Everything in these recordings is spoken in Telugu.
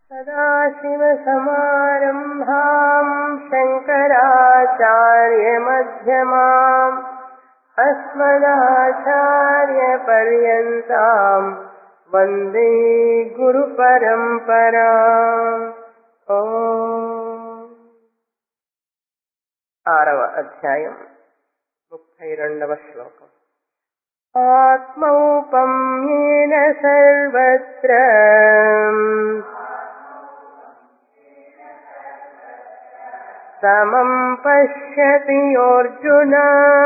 सदाशिवसमारम्भाम् शङ्कराचार्यमध्यमाम् अस्मदाचार्यपर्यन्ताम् वन्दे गुरुपरम्पराम् ఓ ఆరవ అధ్యాయం ముప్పై రెండవ శ్లోకం ఆత్మౌపమ్యేన సర్వత్ర సమం పశ్యతి అర్జున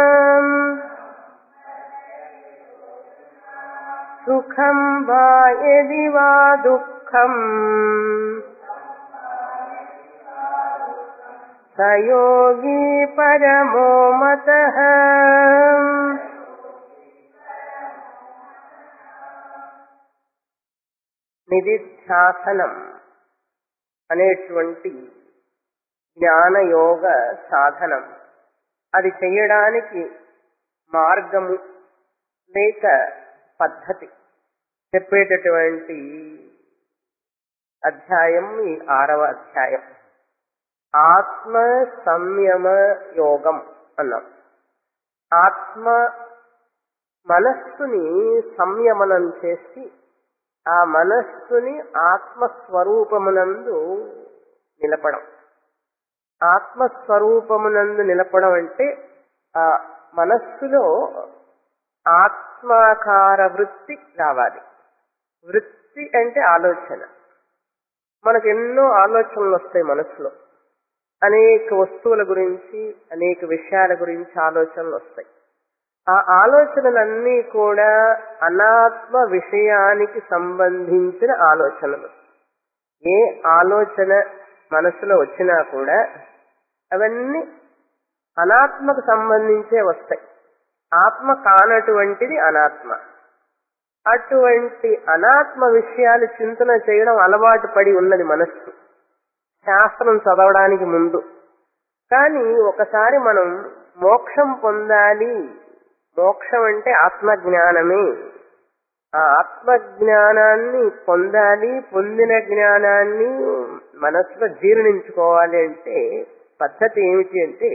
సుఖం వా యది వా దుఃఖం స యోగీ పరమో మత నిధిధ్యాసనం అనేటువంటి జ్ఞానయోగ సాధనం అది చేయడానికి మార్గము లేక పద్ధతి చెప్పేటటువంటి అధ్యాయం ఈ ఆరవ అధ్యాయం ఆత్మ సంయమ యోగం అన్నాం ఆత్మ మనస్సుని సంయమనం చేసి ఆ మనస్సుని ఆత్మస్వరూపమునందు నిలపడం ఆత్మస్వరూపమునందు నిలపడం అంటే ఆ మనస్సులో ఆత్మాకార వృత్తి రావాలి వృత్తి అంటే ఆలోచన మనకు ఎన్నో ఆలోచనలు వస్తాయి మనసులో అనేక వస్తువుల గురించి అనేక విషయాల గురించి ఆలోచనలు వస్తాయి ఆ ఆలోచనలన్నీ కూడా అనాత్మ విషయానికి సంబంధించిన ఆలోచనలు ఏ ఆలోచన మనసులో వచ్చినా కూడా అవన్నీ అనాత్మకు సంబంధించే వస్తాయి ఆత్మ కానటువంటిది అనాత్మ అటువంటి అనాత్మ విషయాలు చింతన చేయడం అలవాటు పడి ఉన్నది మనస్సు శాస్త్రం చదవడానికి ముందు కానీ ఒకసారి మనం మోక్షం పొందాలి మోక్షం అంటే ఆత్మజ్ఞానమే ఆ ఆత్మజ్ఞానాన్ని పొందాలి పొందిన జ్ఞానాన్ని మనసులో జీర్ణించుకోవాలి అంటే పద్ధతి ఏమిటి అంటే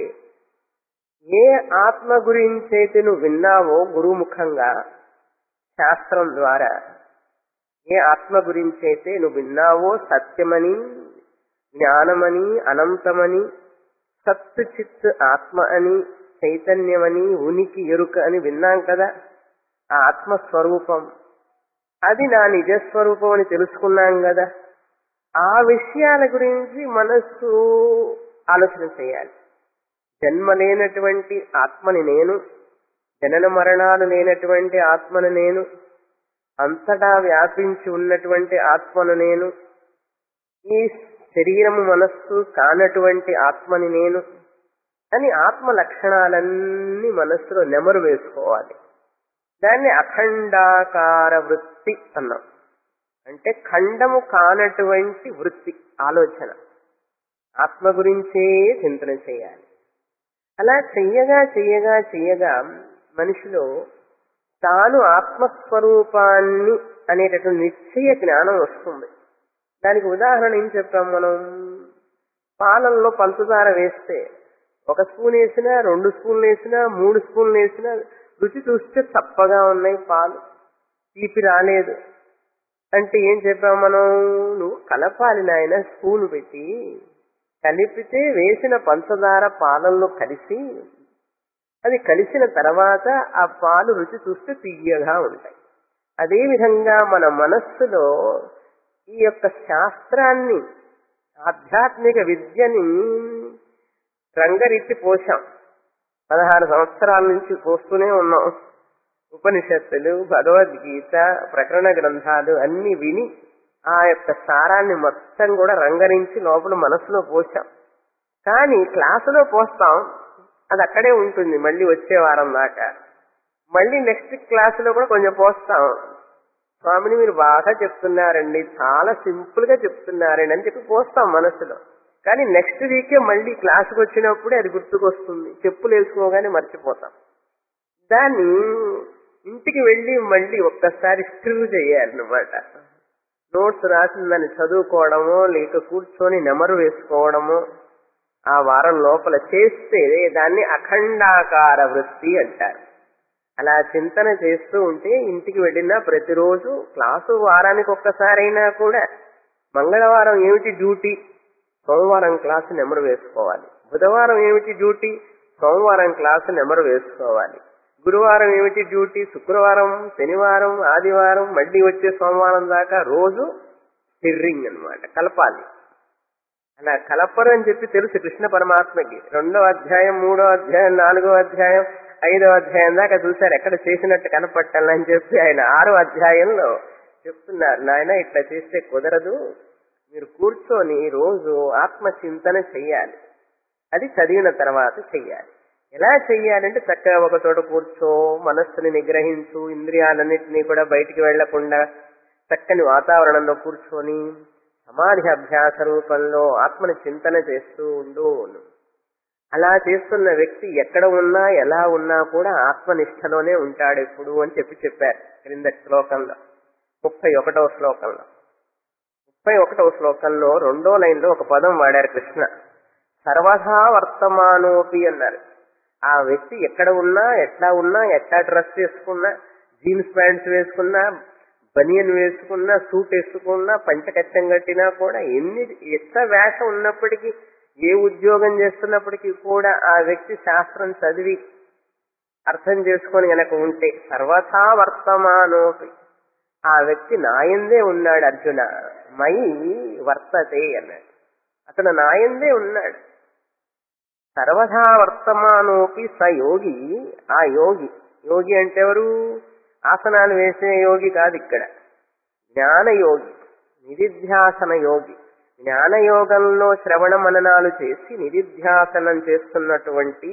ఏ ఆత్మ గురించైతే నువ్వు విన్నావో గురుముఖంగా శాస్త్రం ద్వారా ఏ ఆత్మ గురించైతే నువ్వు విన్నావో సత్యమని జ్ఞానమని అనంతమని సత్ చిత్ ఆత్మ అని చైతన్యమని ఉనికి ఎరుక అని విన్నాం కదా ఆ ఆత్మస్వరూపం అది నా నిజస్వరూపం అని తెలుసుకున్నాం కదా ఆ విషయాల గురించి మనస్సు ఆలోచన చేయాలి జన్మ లేనటువంటి ఆత్మని నేను జనన మరణాలు లేనటువంటి ఆత్మను నేను అంతటా వ్యాపించి ఉన్నటువంటి ఆత్మను నేను ఈ శరీరము మనస్సు కానటువంటి ఆత్మని నేను అని ఆత్మ లక్షణాలన్నీ మనస్సులో నెమరు వేసుకోవాలి దాన్ని అఖండాకార వృత్తి అన్నాం అంటే ఖండము కానటువంటి వృత్తి ఆలోచన ఆత్మ గురించే చింతన చేయాలి అలా చెయ్యగా చెయ్యగా చెయ్యగా మనిషిలో తాను ఆత్మస్వరూపాన్ని అనేటటువంటి నిశ్చయ జ్ఞానం వస్తుంది దానికి ఉదాహరణ ఏం చెప్పాం మనం పాలల్లో పంచదార వేస్తే ఒక స్పూన్ వేసినా రెండు స్పూన్లు వేసినా మూడు స్పూన్లు వేసినా రుచి చూస్తే చప్పగా ఉన్నాయి పాలు తీపి రాలేదు అంటే ఏం చెప్పాం మనం నువ్వు కలపాలి నాయన స్పూన్ పెట్టి కలిపితే వేసిన పంచదార పాలల్లో కలిసి అది కలిసిన తర్వాత ఆ పాలు రుచి చూస్తే తీయగా ఉంటాయి అదేవిధంగా మన మనస్సులో ఈ యొక్క శాస్త్రాన్ని ఆధ్యాత్మిక విద్యని రంగరిచ్చి పోశాం పదహారు సంవత్సరాల నుంచి పోస్తూనే ఉన్నాం ఉపనిషత్తులు భగవద్గీత ప్రకరణ గ్రంథాలు అన్ని విని ఆ యొక్క సారాన్ని మొత్తం కూడా రంగరించి లోపల మనసులో పోసాం కానీ క్లాసులో పోస్తాం అది అక్కడే ఉంటుంది మళ్ళీ వచ్చే వారం దాకా మళ్ళీ నెక్స్ట్ క్లాసులో కూడా కొంచెం పోస్తాం స్వామిని మీరు బాగా చెప్తున్నారండి చాలా సింపుల్ గా చెప్తున్నారండి అని చెప్పి పోస్తాం మనసులో కానీ నెక్స్ట్ వీకే మళ్ళీ క్లాసుకు వచ్చినప్పుడే అది గుర్తుకొస్తుంది చెప్పులు వేసుకోగానే మర్చిపోతాం దాన్ని ఇంటికి వెళ్ళి మళ్ళీ ఒక్కసారి స్టిర్ చేయాలన్నమాట నోట్స్ రాసిందని చదువుకోవడమో లేక కూర్చొని నెమరు వేసుకోవడమో ఆ వారం లోపల చేస్తే దాన్ని అఖండాకార వృత్తి అంటారు అలా చింతన చేస్తూ ఉంటే ఇంటికి వెళ్ళినా ప్రతిరోజు క్లాసు వారానికి ఒక్కసారైనా కూడా మంగళవారం ఏమిటి డ్యూటీ సోమవారం క్లాసు నెమరు వేసుకోవాలి బుధవారం ఏమిటి డ్యూటీ సోమవారం క్లాసు నెమరు వేసుకోవాలి గురువారం ఏమిటి డ్యూటీ శుక్రవారం శనివారం ఆదివారం మళ్ళీ వచ్చే సోమవారం దాకా రోజు స్టిర్రింగ్ అన్నమాట కలపాలి అలా కలపరు అని చెప్పి తెలుసు కృష్ణ పరమాత్మకి రెండో అధ్యాయం మూడో అధ్యాయం నాలుగో అధ్యాయం ఐదో అధ్యాయం దాకా చూశారు ఎక్కడ చేసినట్టు కనపట్టాలని చెప్పి ఆయన ఆరో అధ్యాయంలో చెప్తున్నారు నాయన ఇట్లా చేస్తే కుదరదు మీరు కూర్చొని రోజు ఆత్మచింతన చెయ్యాలి అది చదివిన తర్వాత చెయ్యాలి ఎలా చెయ్యాలంటే చక్కగా ఒక చోట కూర్చో మనస్సుని నిగ్రహించు ఇంద్రియాలన్నింటినీ కూడా బయటికి వెళ్లకుండా చక్కని వాతావరణంలో కూర్చొని సమాధి అభ్యాస రూపంలో ఆత్మని చింతన చేస్తూ ఉండు అలా చేస్తున్న వ్యక్తి ఎక్కడ ఉన్నా ఎలా ఉన్నా కూడా ఆత్మనిష్టలోనే ఉంటాడు ఎప్పుడు అని చెప్పి చెప్పారు క్రింద శ్లోకంలో ముప్పై ఒకటవ శ్లోకంలో ముప్పై ఒకటవ శ్లోకంలో రెండో లైన్లో ఒక పదం వాడారు కృష్ణ సర్వథా వర్తమానోపి అన్నారు ఆ వ్యక్తి ఎక్కడ ఉన్నా ఎట్లా ఉన్నా ఎట్లా డ్రెస్ వేసుకున్నా జీన్స్ ప్యాంట్స్ వేసుకున్నా బనియన్ వేసుకున్నా సూట్ వేసుకున్నా పంచకచ్చం కట్టినా కూడా ఎన్ని ఎంత వేషం ఉన్నప్పటికీ ఏ ఉద్యోగం చేస్తున్నప్పటికీ కూడా ఆ వ్యక్తి శాస్త్రం చదివి అర్థం చేసుకొని గనక ఉంటే సర్వథా వర్తమానోపి ఆ వ్యక్తి నాయందే ఉన్నాడు అర్జున మై వర్తతే అన్నాడు అతను నాయందే ఉన్నాడు సర్వథా వర్తమానోపి స యోగి ఆ యోగి యోగి అంటే ఎవరు ఆసనాలు వేసే యోగి కాదు ఇక్కడ జ్ఞానయోగి నిధిధ్యాసన యోగి జ్ఞానయోగంలో శ్రవణ మననాలు చేసి నిధిధ్యాసనం చేస్తున్నటువంటి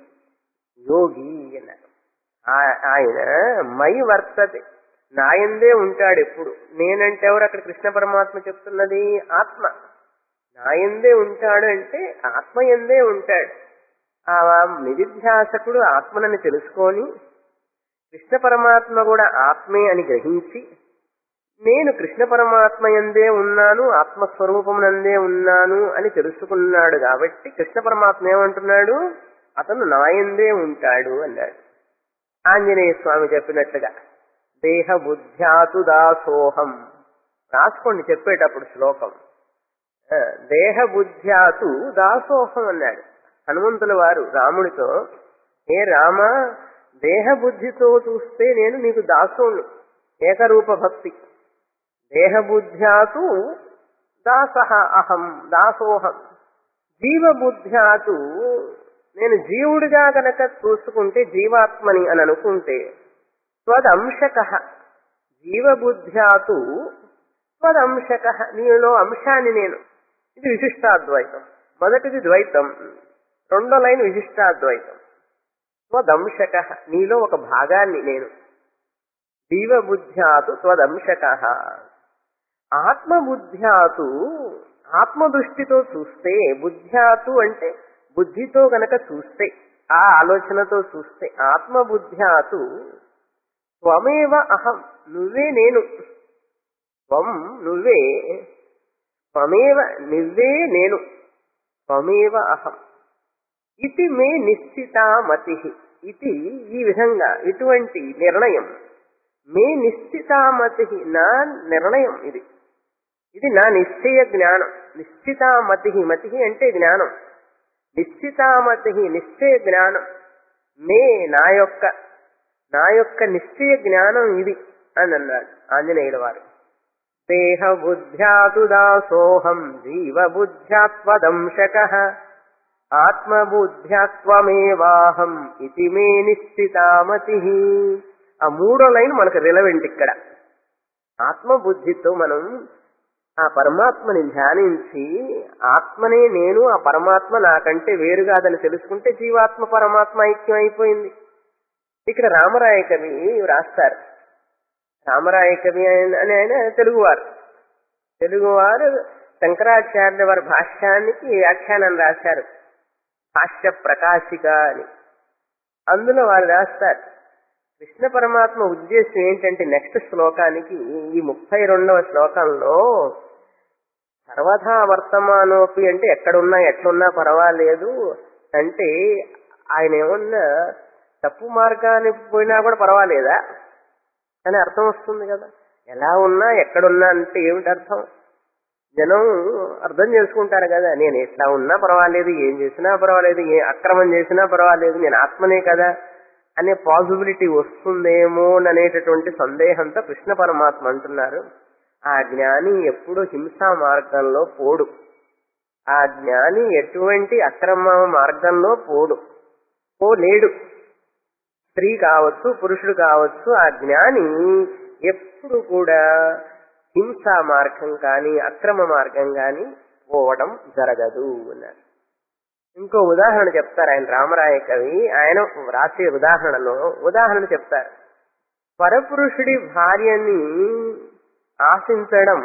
యోగి అన్నారు ఆ- ఆయన మై వర్తతే నాయందే ఉంటాడు ఎప్పుడు నేనంటే ఎవరు అక్కడ కృష్ణ పరమాత్మ చెప్తున్నది ఆత్మ నాయందే ఉంటాడు అంటే ఆత్మ ఎందే ఉంటాడు ఆ నిధిధ్యాసకుడు ఆత్మనని తెలుసుకొని కృష్ణ పరమాత్మ కూడా ఆత్మే అని గ్రహించి నేను కృష్ణ పరమాత్మ ఎందే ఉన్నాను ఆత్మస్వరూపమునందే ఉన్నాను అని తెలుసుకున్నాడు కాబట్టి కృష్ణ పరమాత్మ ఏమంటున్నాడు అతను నాయందే ఉంటాడు అన్నాడు ఆంజనేయ స్వామి చెప్పినట్టుగా దేహ బుద్ధ్యాతు దాసోహం రాసుకోండి చెప్పేటప్పుడు శ్లోకం ఆ, దేహ బుద్ధ్యాతు దాసోహం అన్నాడు హనుమంతుల వారు రాముడితో ఏ రామ దేహ బుద్ధితో చూస్తే నేను నీకు దాసోను ఏకరూప భక్తి దేహ బుద్ధ్యాతు దాస అహం దాసోహం జీవ బుద్ధ్యాతు నేను జీవుడిగా గనక చూసుకుంటే జీవాత్మని అని అనుకుంటే త్వదంశక జీవబుద్ధ్యాతు త్వదంశక నీలో అంశాన్ని నేను ఇది విశిష్టాద్వైతం మొదటిది ద్వైతం రెండో లైన్ విశిష్టాద్వైతం త్వదంశక నీలో ఒక భాగాన్ని నేను జీవబుద్ధ్యాతు త్వదంశక ఆత్మబుద్ధ్యాతు ఆత్మదృష్టితో చూస్తే బుద్ధ్యాతు అంటే బుద్ధితో గనక చూస్తే ఆ ఆలోచనతో చూస్తే ఆత్మబుద్ధ్యాతు త్వమేవ అహం నువ్వే నేను త్వం నువ్వే త్వమేవ నువ్వే నేను త్వమేవ అహం ఇది మే నిశ్చితామతి ఇది ఈ విధంగా ఇటువంటి నిర్ణయం మే నిశ్చితామతి నా నిర్ణయం ఇది ఇది నా నిశ్చయ జ్ఞానం నిశ్చితామతి మతి అంటే జ్ఞానం నిశ్చితామతి నిశ్చయ జ్ఞానం మే నా యొక్క నా యొక్క నిశ్చయ జ్ఞానం ఇది అని అన్నాడు ఆంజనేయుల వారు దేహ బుద్ధ్యాతు దాసోహం జీవ బుద్ధ్యాత్వదంశక ఆత్మబుద్ధ్యాత్వమేవాహం ఇది మే నిశ్చితామతి ఆ మూడో లైన్ మనకు రిలవెంట్ ఇక్కడ ఆత్మబుద్ధితో మనం ఆ పరమాత్మని ధ్యానించి ఆత్మనే నేను ఆ పరమాత్మ నాకంటే వేరు కాదని తెలుసుకుంటే జీవాత్మ పరమాత్మ ఐక్యం అయిపోయింది ఇక్కడ రామరాయ కవి రాస్తారు రామరాయ కవి ఆయన- అని ఆయన తెలుగువారు తెలుగువారు శంకరాచార్య వారి భాష్యానికి వ్యాఖ్యానం రాశారు భాష్య ప్రకాశిక అని అందులో వారు రాస్తారు కృష్ణ పరమాత్మ ఉద్దేశం ఏంటంటే నెక్స్ట్ శ్లోకానికి ఈ ముప్పై రెండవ శ్లోకంలో సర్వథా వర్తమానోపి అంటే ఎక్కడున్నా ఎట్లున్నా పర్వాలేదు అంటే ఆయన ఏమన్నా తప్పు మార్గానికి పోయినా కూడా పర్వాలేదా అని అర్థం వస్తుంది కదా ఎలా ఉన్నా ఎక్కడున్నా అంటే ఏమిటి అర్థం జనం అర్థం చేసుకుంటారు కదా నేను ఎట్లా ఉన్నా పర్వాలేదు ఏం చేసినా పర్వాలేదు ఏ అక్రమం చేసినా పర్వాలేదు నేను ఆత్మనే కదా అనే పాసిబిలిటీ వస్తుందేమో అనేటటువంటి సందేహంతో కృష్ణ పరమాత్మ అంటున్నారు ఆ జ్ఞాని ఎప్పుడు హింసా మార్గంలో పోడు ఆ జ్ఞాని ఎటువంటి అక్రమ మార్గంలో పోడు పోలేడు స్త్రీ కావచ్చు పురుషుడు కావచ్చు ఆ జ్ఞాని ఎప్పుడు కూడా హింసా మార్గం కానీ అక్రమ మార్గం కానీ పోవడం జరగదు అన్నారు ఇంకో ఉదాహరణ చెప్తారు ఆయన రామరాయ కవి ఆయన రాసే ఉదాహరణలో ఉదాహరణ చెప్తారు పరపురుషుడి భార్యని ఆశించడం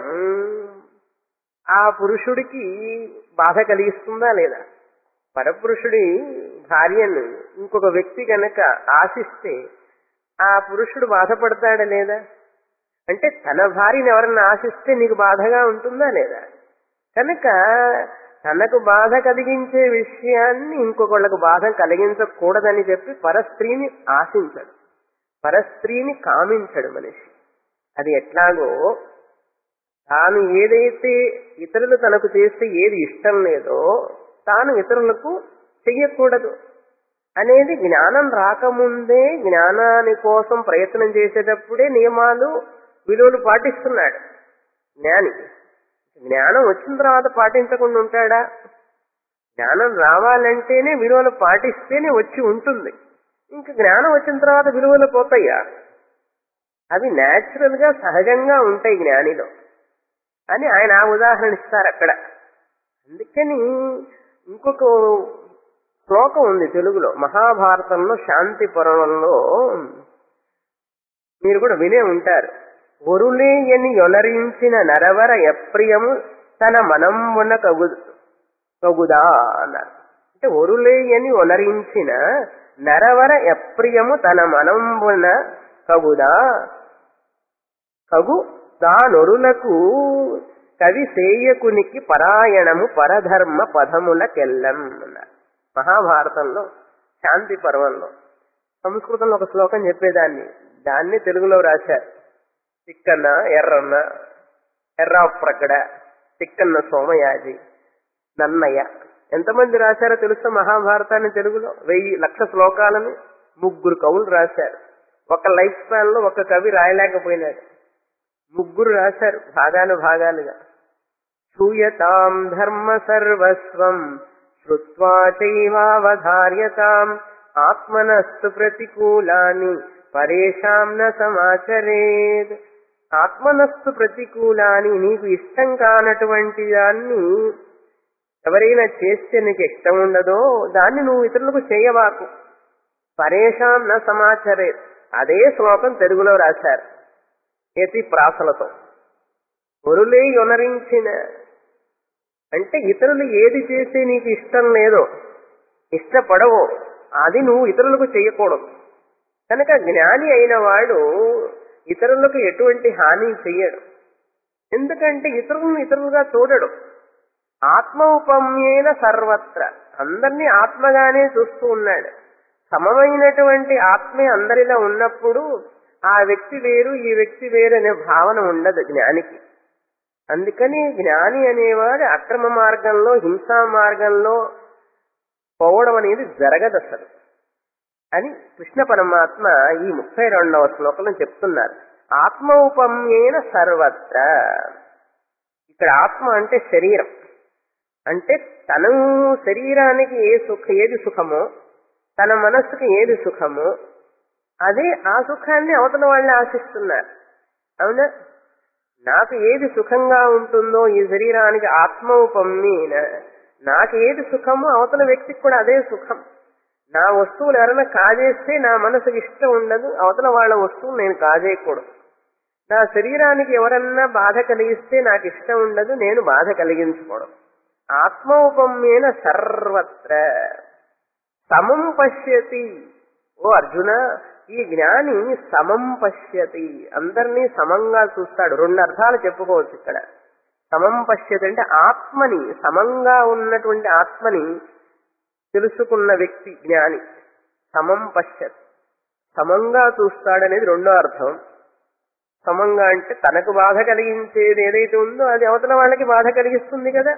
ఆ పురుషుడికి బాధ కలిగిస్తుందా లేదా పరపురుషుడి భార్యను ఇంకొక వ్యక్తి కనుక ఆశిస్తే ఆ పురుషుడు బాధపడతాడా లేదా అంటే తన భార్యను ఎవరన్నా ఆశిస్తే నీకు బాధగా ఉంటుందా లేదా కనుక తనకు బాధ కలిగించే విషయాన్ని ఇంకొకళ్ళకు బాధ కలిగించకూడదని చెప్పి పరస్త్రీని ఆశించడు పరస్త్రీని కామించడు మనిషి అది ఎట్లాగో తాను ఏదైతే ఇతరులు తనకు చేస్తే ఏది ఇష్టం లేదో తాను ఇతరులకు చెయ్యకూడదు అనేది జ్ఞానం రాకముందే జ్ఞానాని కోసం ప్రయత్నం చేసేటప్పుడే నియమాలు విలువలు పాటిస్తున్నాడు జ్ఞాని జ్ఞానం వచ్చిన తర్వాత పాటించకుండా ఉంటాడా జ్ఞానం రావాలంటేనే విలువలు పాటిస్తేనే వచ్చి ఉంటుంది ఇంకా జ్ఞానం వచ్చిన తర్వాత విలువలు పోతాయా అవి న్యాచురల్ గా సహజంగా ఉంటాయి జ్ఞానిలో అని ఆయన ఆ ఉదాహరణ ఇస్తారు అక్కడ అందుకని ఇంకొక శ్లోకం ఉంది తెలుగులో మహాభారతంలో శాంతి పర్వంలో మీరు కూడా వినే ఉంటారు ఒరులేయని యొనరించిన నరవర ఎప్రియము తన మనంబున కగు కగుదా అన్నారు అంటే ఒరులేయని ఒనరించిన నరవర ఎప్రియము తన మనంబున కగుదా కగు దానొరులకు కవి సేయకునికి పరాయణము పరధర్మ పదములకెల్లం అన్నారు మహాభారతంలో శాంతి పర్వంలో సంస్కృతంలో ఒక శ్లోకం చెప్పేదాన్ని దాన్ని తెలుగులో రాశారు తిక్కన్న ఎర్రన్న ఎర్రాప్రకడ తిక్కన్న సోమయాజి నన్నయ్య ఎంతమంది రాశారో తెలుసా మహాభారతాన్ని తెలుగులో వెయ్యి లక్ష శ్లోకాలను ముగ్గురు కవులు రాశారు ఒక లైఫ్ స్పాన్ లో ఒక కవి రాయలేకపోయినాడు ముగ్గురు రాశారు భాగాను భాగాలుగా సూయతాం ధర్మ సర్వస్వం శ్రుత్వా చైవావధార్యతాం ఆత్మనస్తు ప్రతికూలాని పరేషాం న సమాచరేద్ ఆత్మనస్తు ప్రతికూలాని నీకు ఇష్టం కానటువంటి దాన్ని ఎవరైనా చేస్తే నీకు ఇష్టం ఉండదో దాన్ని నువ్వు ఇతరులకు చేయవాకు పరేషాం న సమాచరేద్ అదే శ్లోకం తెలుగులో రాశారు యతి ప్రాసలతో పొరులే యొనరించిన అంటే ఇతరులు ఏది చేస్తే నీకు ఇష్టం లేదో ఇష్టపడవో అది నువ్వు ఇతరులకు చేయకూడదు కనుక జ్ఞాని అయిన వాడు ఇతరులకు ఎటువంటి హాని చెయ్యడు ఎందుకంటే ఇతరులను ఇతరులుగా చూడడు ఆత్మౌపమ్యేన సర్వత్ర అందరినీ ఆత్మగానే చూస్తూ ఉన్నాడు సమమైనటువంటి ఆత్మే అందరిలో ఉన్నప్పుడు ఆ వ్యక్తి వేరు ఈ వ్యక్తి వేరు అనే భావన ఉండదు జ్ఞానికి అందుకని జ్ఞాని అనేవాడు అక్రమ మార్గంలో హింసా మార్గంలో పోవడం అనేది జరగదు అసలు అని కృష్ణ పరమాత్మ ఈ ముప్పై రెండవ శ్లోకంలో చెప్తున్నారు ఆత్మౌపమ్యేన సర్వత్ర ఇక్కడ ఆత్మ అంటే శరీరం అంటే తను శరీరానికి ఏ సుఖ ఏది సుఖమో తన మనస్సుకి ఏది సుఖమో అదే ఆ సుఖాన్ని అవతల వాళ్ళు ఆశిస్తున్నారు అవునా నాకు ఏది సుఖంగా ఉంటుందో ఈ శరీరానికి ఆత్మౌపమ్యేన నాకు ఏది సుఖమో అవతల వ్యక్తికి కూడా అదే సుఖం నా వస్తువులు ఎవరైనా కాజేస్తే నా మనసుకి ఇష్టం ఉండదు అవతల వాళ్ళ వస్తువులు నేను కాజేయకూడదు నా శరీరానికి ఎవరన్నా బాధ కలిగిస్తే నాకు ఇష్టం ఉండదు నేను బాధ కలిగించకూడదు ఆత్మౌపమ్యేన సర్వత్ర సమం పశ్యతి ఓ అర్జున ఈ జ్ఞాని సమం పశ్యతి అందరినీ సమంగా చూస్తాడు రెండు అర్థాలు చెప్పుకోవచ్చు ఇక్కడ సమం పశ్యతి అంటే ఆత్మని సమంగా ఉన్నటువంటి ఆత్మని తెలుసుకున్న వ్యక్తి జ్ఞాని సమం పశ్యత్ సమంగా చూస్తాడనేది రెండో అర్థం సమంగా అంటే తనకు బాధ కలిగించేది ఏదైతే ఉందో అది అవతల వాళ్ళకి బాధ కలిగిస్తుంది కదా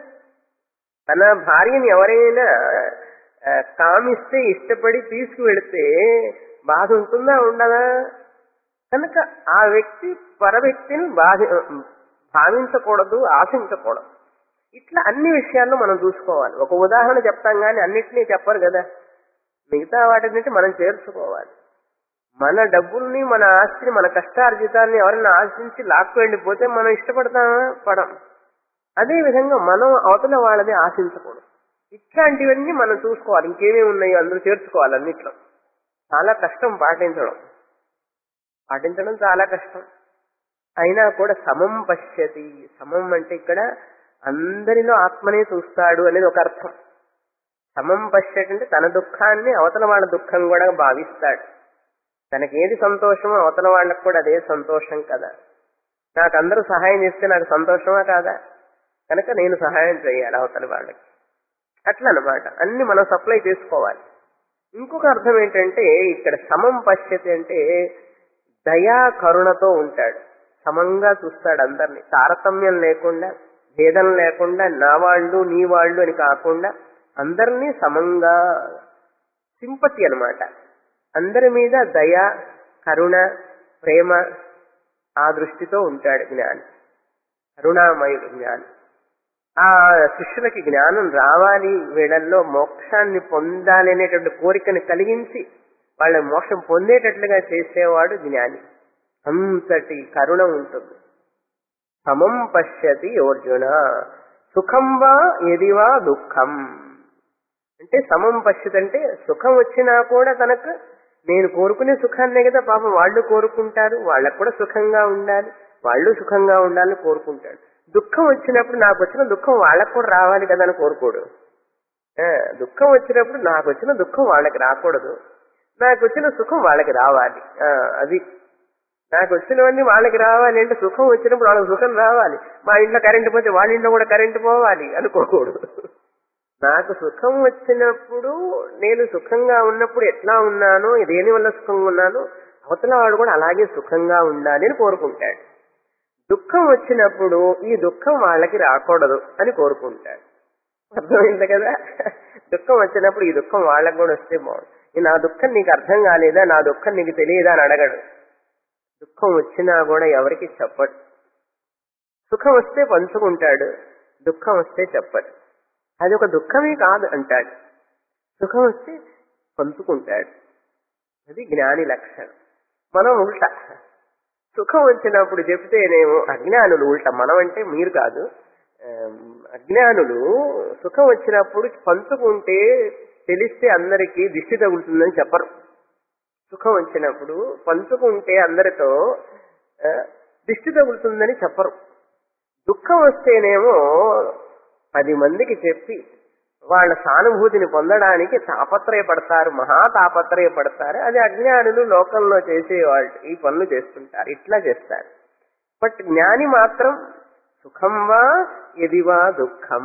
తన భార్యని ఎవరైనా ఆ, కామిస్తే ఇష్టపడి తీసుకువెళితే బాధ ఉంటుందా ఉండదా కనుక ఆ వ్యక్తి పర వ్యక్తిని బాధ భావించకూడదు ఆశించకూడదు ఇట్లా అన్ని విషయాల్లో మనం చూసుకోవాలి ఒక ఉదాహరణ చెప్తాం కానీ అన్నిటినీ చెప్పరు కదా మిగతా వాటిని మనం చేర్చుకోవాలి మన డబ్బుల్ని మన ఆస్తిని మన కష్టార్జితాన్ని ఎవరైనా ఆశించి లాక్కు వెళ్ళిపోతే మనం ఇష్టపడతామా పడం అదే విధంగా మనం అవతల వాళ్ళని ఆశించకూడదు ఇట్లాంటివన్నీ మనం చూసుకోవాలి ఇంకేమేమి ఉన్నాయో అందరూ చేర్చుకోవాలి అన్నిట్లో చాలా కష్టం పాటించడం పాటించడం చాలా కష్టం అయినా కూడా సమం పశ్యతి సమం అంటే ఇక్కడ అందరిలో ఆత్మనే చూస్తాడు అనేది ఒక అర్థం సమం పశ్యతి అంటే తన దుఃఖాన్ని అవతల వాళ్ళ దుఃఖం కూడా భావిస్తాడు తనకి ఏది సంతోషమో అవతల వాళ్ళకు కూడా అదే సంతోషం కదా నాకు అందరూ సహాయం చేస్తే నాకు సంతోషమా కాదా కనుక నేను సహాయం చేయాలి అవతల వాళ్ళకి అట్లా అనమాట అన్ని మనం సప్లై చేసుకోవాలి ఇంకొక అర్థం ఏంటంటే ఇక్కడ సమం పశ్యతి అంటే దయా కరుణతో ఉంటాడు సమంగా చూస్తాడు అందరినీ తారతమ్యం లేకుండా భేదం లేకుండా నా వాళ్ళు నీ వాళ్ళు అని కాకుండా అందరినీ సమంగా సింపతి అన్నమాట అందరి మీద దయ కరుణ ప్రేమ ఆ దృష్టితో ఉంటాడు జ్ఞాని కరుణామయుడు జ్ఞాని ఆ శిష్యులకి జ్ఞానం రావాలి వీళ్ళల్లో మోక్షాన్ని పొందాలి అనేటువంటి కోరికని కలిగించి వాళ్ళ మోక్షం పొందేటట్లుగా చేసేవాడు జ్ఞాని అంతటి కరుణ ఉంటుంది సమం పశ్యతి అర్జున సుఖం వా ఎదివా దుఃఖం అంటే సమం పశ్యతి అంటే సుఖం వచ్చినా కూడా తనకు నేను కోరుకునే సుఖాన్నే కదా పాపం వాళ్ళు కోరుకుంటారు వాళ్ళకు కూడా సుఖంగా ఉండాలి వాళ్ళు సుఖంగా ఉండాలని కోరుకుంటాడు దుఃఖం వచ్చినప్పుడు నాకు వచ్చిన దుఃఖం వాళ్ళకు కూడా రావాలి కదా అని కోరుకోడు ఆ, దుఃఖం వచ్చినప్పుడు నాకు వచ్చిన దుఃఖం వాళ్ళకి రాకూడదు నాకు వచ్చిన సుఖం వాళ్ళకి రావాలి ఆ, అది నాకు వచ్చినవన్నీ వాళ్ళకి రావాలి అంటే సుఖం వచ్చినప్పుడు వాళ్ళకి సుఖం రావాలి మా ఇంట్లో కరెంటు పోతే వాళ్ళ ఇంట్లో కూడా కరెంటు పోవాలి అనుకోకూడదు నాకు సుఖం వచ్చినప్పుడు నేను సుఖంగా ఉన్నప్పుడు ఎట్లా ఉన్నానో దేని వల్ల సుఖంగా ఉన్నానో అవతల వాడు కూడా అలాగే సుఖంగా ఉండాలి అని కోరుకుంటాడు దుఃఖం వచ్చినప్పుడు ఈ దుఃఖం వాళ్ళకి రాకూడదు అని కోరుకుంటాడు అర్థమైంది కదా దుఃఖం వచ్చినప్పుడు ఈ దుఃఖం వాళ్ళకి కూడా వస్తే బాగుంది ఈ నా దుఃఖం నీకు అర్థం కాలేదా నా దుఃఖం నీకు తెలియదా అని అడగడు దుఃఖం వచ్చినా కూడా ఎవరికి చెప్పడు సుఖం వస్తే పంచుకుంటాడు దుఃఖం వస్తే చెప్పడు అది ఒక దుఃఖమే కాదు అంటాడు సుఖం వస్తే పంచుకుంటాడు అది జ్ఞాని లక్షణం మనం ఉల్టా సుఖం వచ్చినప్పుడు చెప్తేనేమో అజ్ఞానులు ఉల్టా మనం అంటే మీరు కాదు ఆ, అజ్ఞానులు సుఖం వచ్చినప్పుడు పంచుకుంటే తెలిస్తే అందరికీ దిష్టి తగులుతుందని చెప్పరు సుఖం వచ్చినప్పుడు పంచుకుంటే అందరితో ఆ, దిష్టి తగులుతుందని చెప్పరు దుఃఖం వస్తేనేమో పది మందికి చెప్పి వాళ్ళ సానుభూతిని పొందడానికి తాపత్రయపడతారు మహా తాపత్రయపడతారు అది అజ్ఞానులు లోకంలో చేసేవాళ్ళు ఈ పనులు చేస్తుంటారు ఇట్లా చేస్తారు బట్ జ్ఞాని మాత్రం సుఖం వా ఎదివా దుఃఖం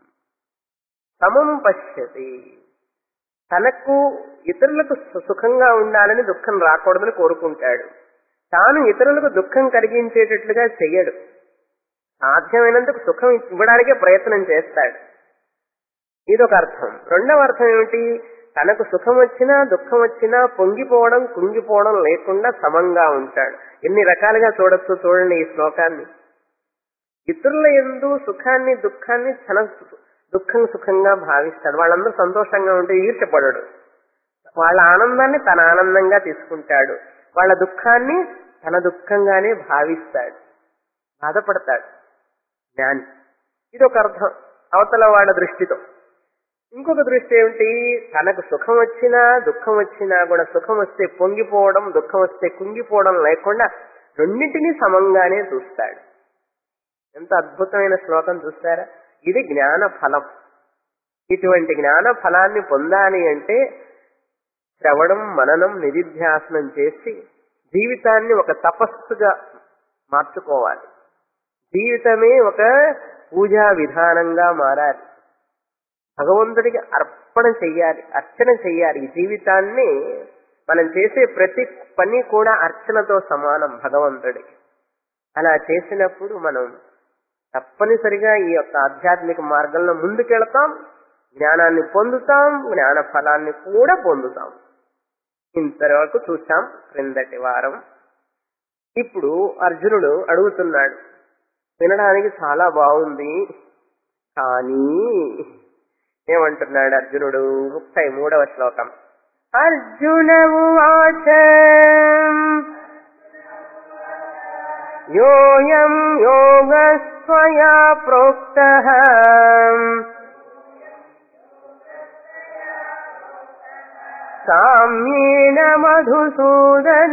సమం పశ్యతి తనకు ఇతరులకు సు- సుఖంగా ఉండాలని దుఃఖం రాకూడదని కోరుకుంటాడు తాను ఇతరులకు దుఃఖం కలిగించేటట్లుగా చెయ్యడు సాధ్యమైనందుకు సుఖం ఇవ్వడానికే ప్రయత్నం చేస్తాడు ఇదొక అర్థం రెండవ అర్థం ఏమిటి తనకు సుఖం వచ్చినా దుఃఖం వచ్చినా పొంగిపోవడం కుంగిపోవడం లేకుండా సమంగా ఉంటాడు ఎన్ని రకాలుగా చూడొచ్చు చూడండి ఈ శ్లోకాన్ని ఇతరుల ఎందు సుఖాన్ని దుఃఖాన్ని తన సు- దుఃఖం సుఖంగా భావిస్తాడు వాళ్ళందరూ సంతోషంగా ఉంటే ఈర్చపడడు వాళ్ళ ఆనందాన్ని తన ఆనందంగా తీసుకుంటాడు వాళ్ళ దుఃఖాన్ని తన దుఃఖంగానే భావిస్తాడు బాధపడతాడు జ్ఞాని ఇది ఒక అర్థం అవతల వాళ్ళ దృష్టితో ఇంకొక దృష్టి ఏమిటి తనకు సుఖం వచ్చినా దుఃఖం వచ్చినా కూడా సుఖం వస్తే పొంగిపోవడం దుఃఖం వస్తే కుంగిపోవడం లేకుండా రెండింటినీ సమంగానే చూస్తాడు ఎంత అద్భుతమైన శ్లోకం చూస్తారా ఇది జ్ఞాన ఫలం ఇటువంటి జ్ఞాన ఫలాన్ని పొందాలి అంటే శ్రవణం మననం నిధిధ్యాసనం చేసి జీవితాన్ని ఒక తపస్సుగా మార్చుకోవాలి జీవితమే ఒక పూజా విధానంగా మారాలి భగవంతుడికి అర్పణ చెయ్యాలి అర్చన చెయ్యాలి ఈ జీవితాన్ని మనం చేసే ప్రతి పని కూడా అర్చనతో సమానం భగవంతుడికి అలా చేసినప్పుడు మనం తప్పనిసరిగా ఈ యొక్క ఆధ్యాత్మిక మార్గంలో ముందుకెళతాం జ్ఞానాన్ని పొందుతాం జ్ఞాన ఫలాన్ని కూడా పొందుతాం ఇంతవరకు చూసాం క్రిందటి వారం ఇప్పుడు అర్జునుడు అడుగుతున్నాడు వినడానికి చాలా బాగుంది కానీ ఏమంటున్నాడు అర్జునుడు ముప్పై మూడవ శ్లోకం అర్జున ఉవాచ యోయం యోగస్వయా ప్రోక్త సామ్యేన మధుసూదన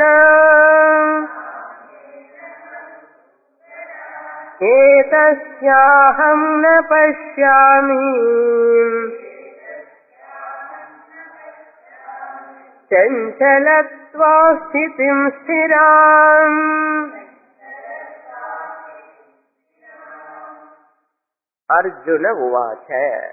ఏతస్యాహం న పశ్యామి చంచలత్వా స్థితిం స్థిరాం అర్జున ఉవాచ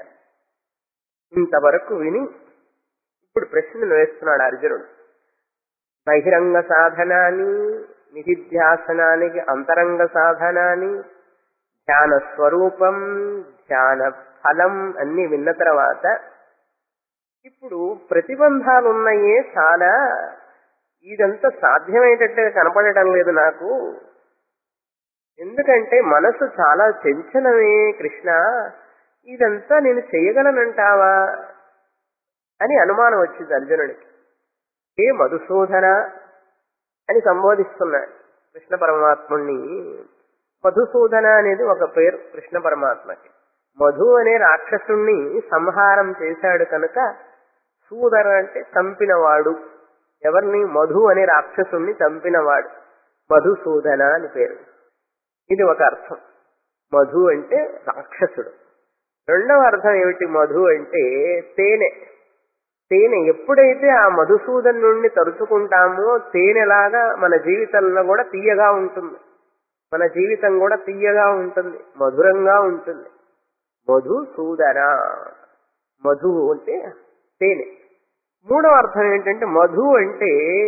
ఇంతవరకు విని ఇప్పుడు ప్రశ్నలు వేస్తున్నాడు అర్జునుడు బహిరంగ సాధనాన్ని నిధిధ్యాసనానికి అంతరంగ సాధనాన్ని ధ్యాన స్వరూపం ధ్యాన ఫలం అన్ని విన్న తర్వాత ఇప్పుడు ప్రతిబంధాలు ఉన్నాయే చాలా ఇదంతా సాధ్యమయ్యేటట్టుగా కనపడటం లేదు నాకు ఎందుకంటే మనసు చాలా చంచలమే కృష్ణ ఇదంతా నేను చేయగలనంటావా అని అనుమానం వచ్చింది అర్జునుడికి ఏ మధుసూదన అని సంబోధిస్తున్నాడు కృష్ణ పరమాత్ముణ్ణి మధుసూదన అనేది ఒక పేరు కృష్ణ పరమాత్మకి మధు అనే రాక్షసుణ్ణి సంహారం చేశాడు కనుక సూదన అంటే చంపినవాడు ఎవరిని మధు అనే రాక్షసుణ్ణి చంపినవాడు మధుసూదన అని పేరు ఇది ఒక అర్థం మధు అంటే రాక్షసుడు రెండవ అర్థం ఏమిటి మధు అంటే తేనె తేనె ఎప్పుడైతే ఆ మధుసూదన్ నుండి తరుచుకుంటామో తేనెలాగా మన జీవితంలో కూడా తీయగా ఉంటుంది మన జీవితం కూడా తీయగా ఉంటుంది మధురంగా ఉంటుంది మధుసూదన మధు అంటే తేనె మూడవ అర్థం ఏంటంటే మధు అంటే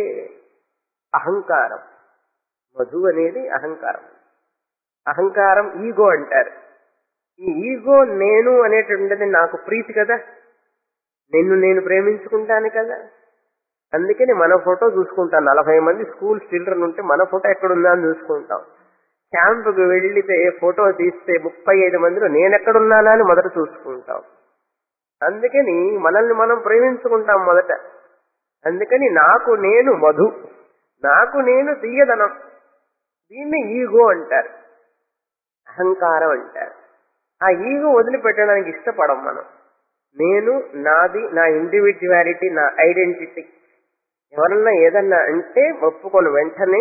అహంకారం మధు అనేది అహంకారం అహంకారం ఈగో అంటారు ఈ ఈగో నేను అనేటువంటిది నాకు ప్రీతి కదా నిన్ను నేను ప్రేమించుకుంటాను కదా అందుకని మన ఫోటో చూసుకుంటాం నలభై మంది స్కూల్ చిల్డ్రన్ ఉంటే మన ఫోటో ఎక్కడుందా అని చూసుకుంటాం క్యాంపుకి వెళ్లితే ఫోటో తీస్తే ముప్పై ఐదు మందిలో నేనెక్కడున్నానా అని మొదట చూసుకుంటాం అందుకని మనల్ని మనం ప్రేమించుకుంటాం మొదట అందుకని నాకు నేను మధు నాకు నేను తీయదనం దీన్ని ఈగో అంటారు అహంకారం అంటారు ఆ ఈగో వదిలిపెట్టడానికి ఇష్టపడం మనం నేను నాది నా ఇండివిజువాలిటీ నా ఐడెంటిటీ ఎవరన్నా ఏదన్నా అంటే ఒప్పుకొని వెంటనే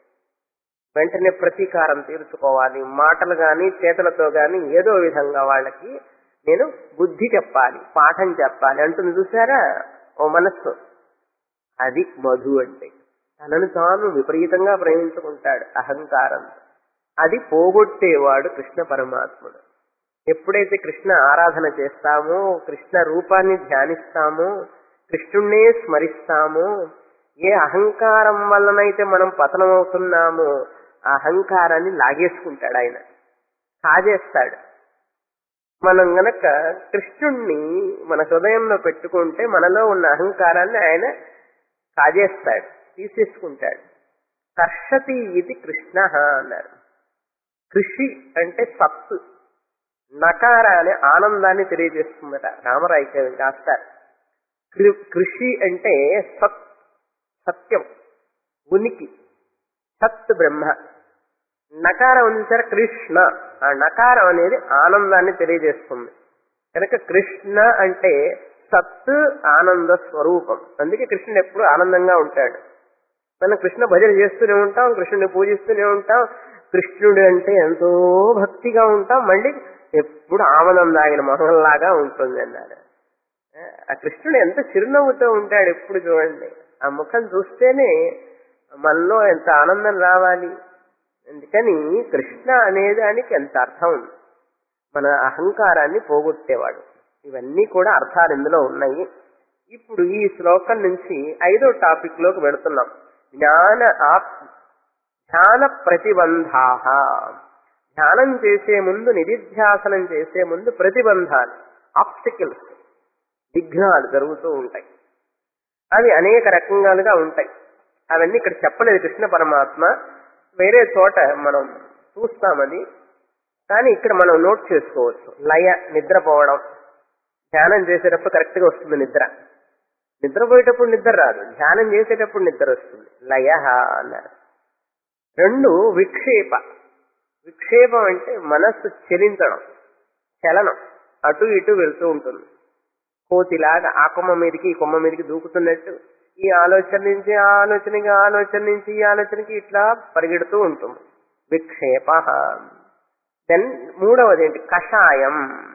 వెంటనే ప్రతీకారం తీర్చుకోవాలి మాటలు గాని చేతులతో గాని ఏదో విధంగా వాళ్ళకి నేను బుద్ధి చెప్పాలి పాఠం చెప్పాలి అంటుంది చూసారా ఓ మనస్సు అది మధు అంటే తనను తాను విపరీతంగా ప్రేమించుకుంటాడు అహంకారం అది పోగొట్టేవాడు కృష్ణ పరమాత్ముడు ఎప్పుడైతే కృష్ణ ఆరాధన చేస్తామో కృష్ణ రూపాన్ని ధ్యానిస్తామో కృష్ణుణ్ణే స్మరిస్తామో ఏ అహంకారం వల్లనైతే మనం పతనమవుతున్నామో ఆ అహంకారాన్ని లాగేసుకుంటాడు ఆయన కాజేస్తాడు మనం గనక కృష్ణుణ్ణి మన హృదయంలో పెట్టుకుంటే మనలో ఉన్న అహంకారాన్ని ఆయన కాజేస్తాడు తీసేసుకుంటాడు కర్షతి ఇది కృష్ణ అన్నారు కృషి అంటే సత్తు నకార అనే ఆనందాన్ని తెలియజేస్తుందట రామరాయికి రాస్తారు కృషి అంటే సత్ సత్యం ఉనికి సత్ బ్రహ్మ నకారం ఉంది సార్ కృష్ణ ఆ నకారం అనేది ఆనందాన్ని తెలియజేస్తుంది కనుక కృష్ణ అంటే సత్ ఆనంద స్వరూపం అందుకే కృష్ణుడు ఎప్పుడు ఆనందంగా ఉంటాడు మనం కృష్ణ భజన చేస్తూనే ఉంటాం కృష్ణుడిని పూజిస్తూనే ఉంటాం కృష్ణుడు అంటే ఎంతో భక్తిగా ఉంటాం మళ్ళీ ఎప్పుడు ఆనందం దాగిన మొహంలాగా ఉంటుంది అన్నారు ఆ కృష్ణుడు ఎంత చిరునవ్వుతో ఉంటాడు ఎప్పుడు చూడండి ఆ ముఖం చూస్తేనే మనలో ఎంత ఆనందం రావాలి అందుకని కృష్ణ అనేదానికి ఎంత అర్థం ఉంది మన అహంకారాన్ని పోగొట్టేవాడు ఇవన్నీ కూడా అర్థాలు ఇందులో ఉన్నాయి ఇప్పుడు ఈ శ్లోకం నుంచి ఐదో టాపిక్ లోకి వెళుతున్నాం జ్ఞాన ఆప్ ధ్యాన ప్రతిబంధా ధ్యానం చేసే ముందు నిధిధ్యాసనం చేసే ముందు ప్రతిబంధాలు ఆబ్స్టికల్స్ విఘ్నాలు జరుగుతూ ఉంటాయి అవి అనేక రకంగాలుగా ఉంటాయి అవన్నీ ఇక్కడ చెప్పలేదు కృష్ణ పరమాత్మ వేరే చోట మనం చూస్తామది కానీ ఇక్కడ మనం నోట్ చేసుకోవచ్చు లయ నిద్రపోవడం ధ్యానం చేసేటప్పుడు కరెక్ట్ గా వస్తుంది నిద్ర నిద్రపోయేటప్పుడు నిద్ర రాదు ధ్యానం చేసేటప్పుడు నిద్ర వస్తుంది లయ అన్నారు రెండు విక్షేప విక్షేపం అంటే మనస్సు చెలించడం చలనం అటు ఇటు వెళ్తూ ఉంటుంది కోతిలాగా ఆ కొమ్మ మీదకి ఈ కొమ్మ మీదకి దూకుతున్నట్టు ఈ ఆలోచన నుంచి ఆ ఆలోచనకి ఆ ఆలోచన నుంచి ఈ ఆలోచనకి ఇట్లా పరిగెడుతూ ఉంటుంది విక్షేప దెన్ మూడవది ఏంటి కషాయం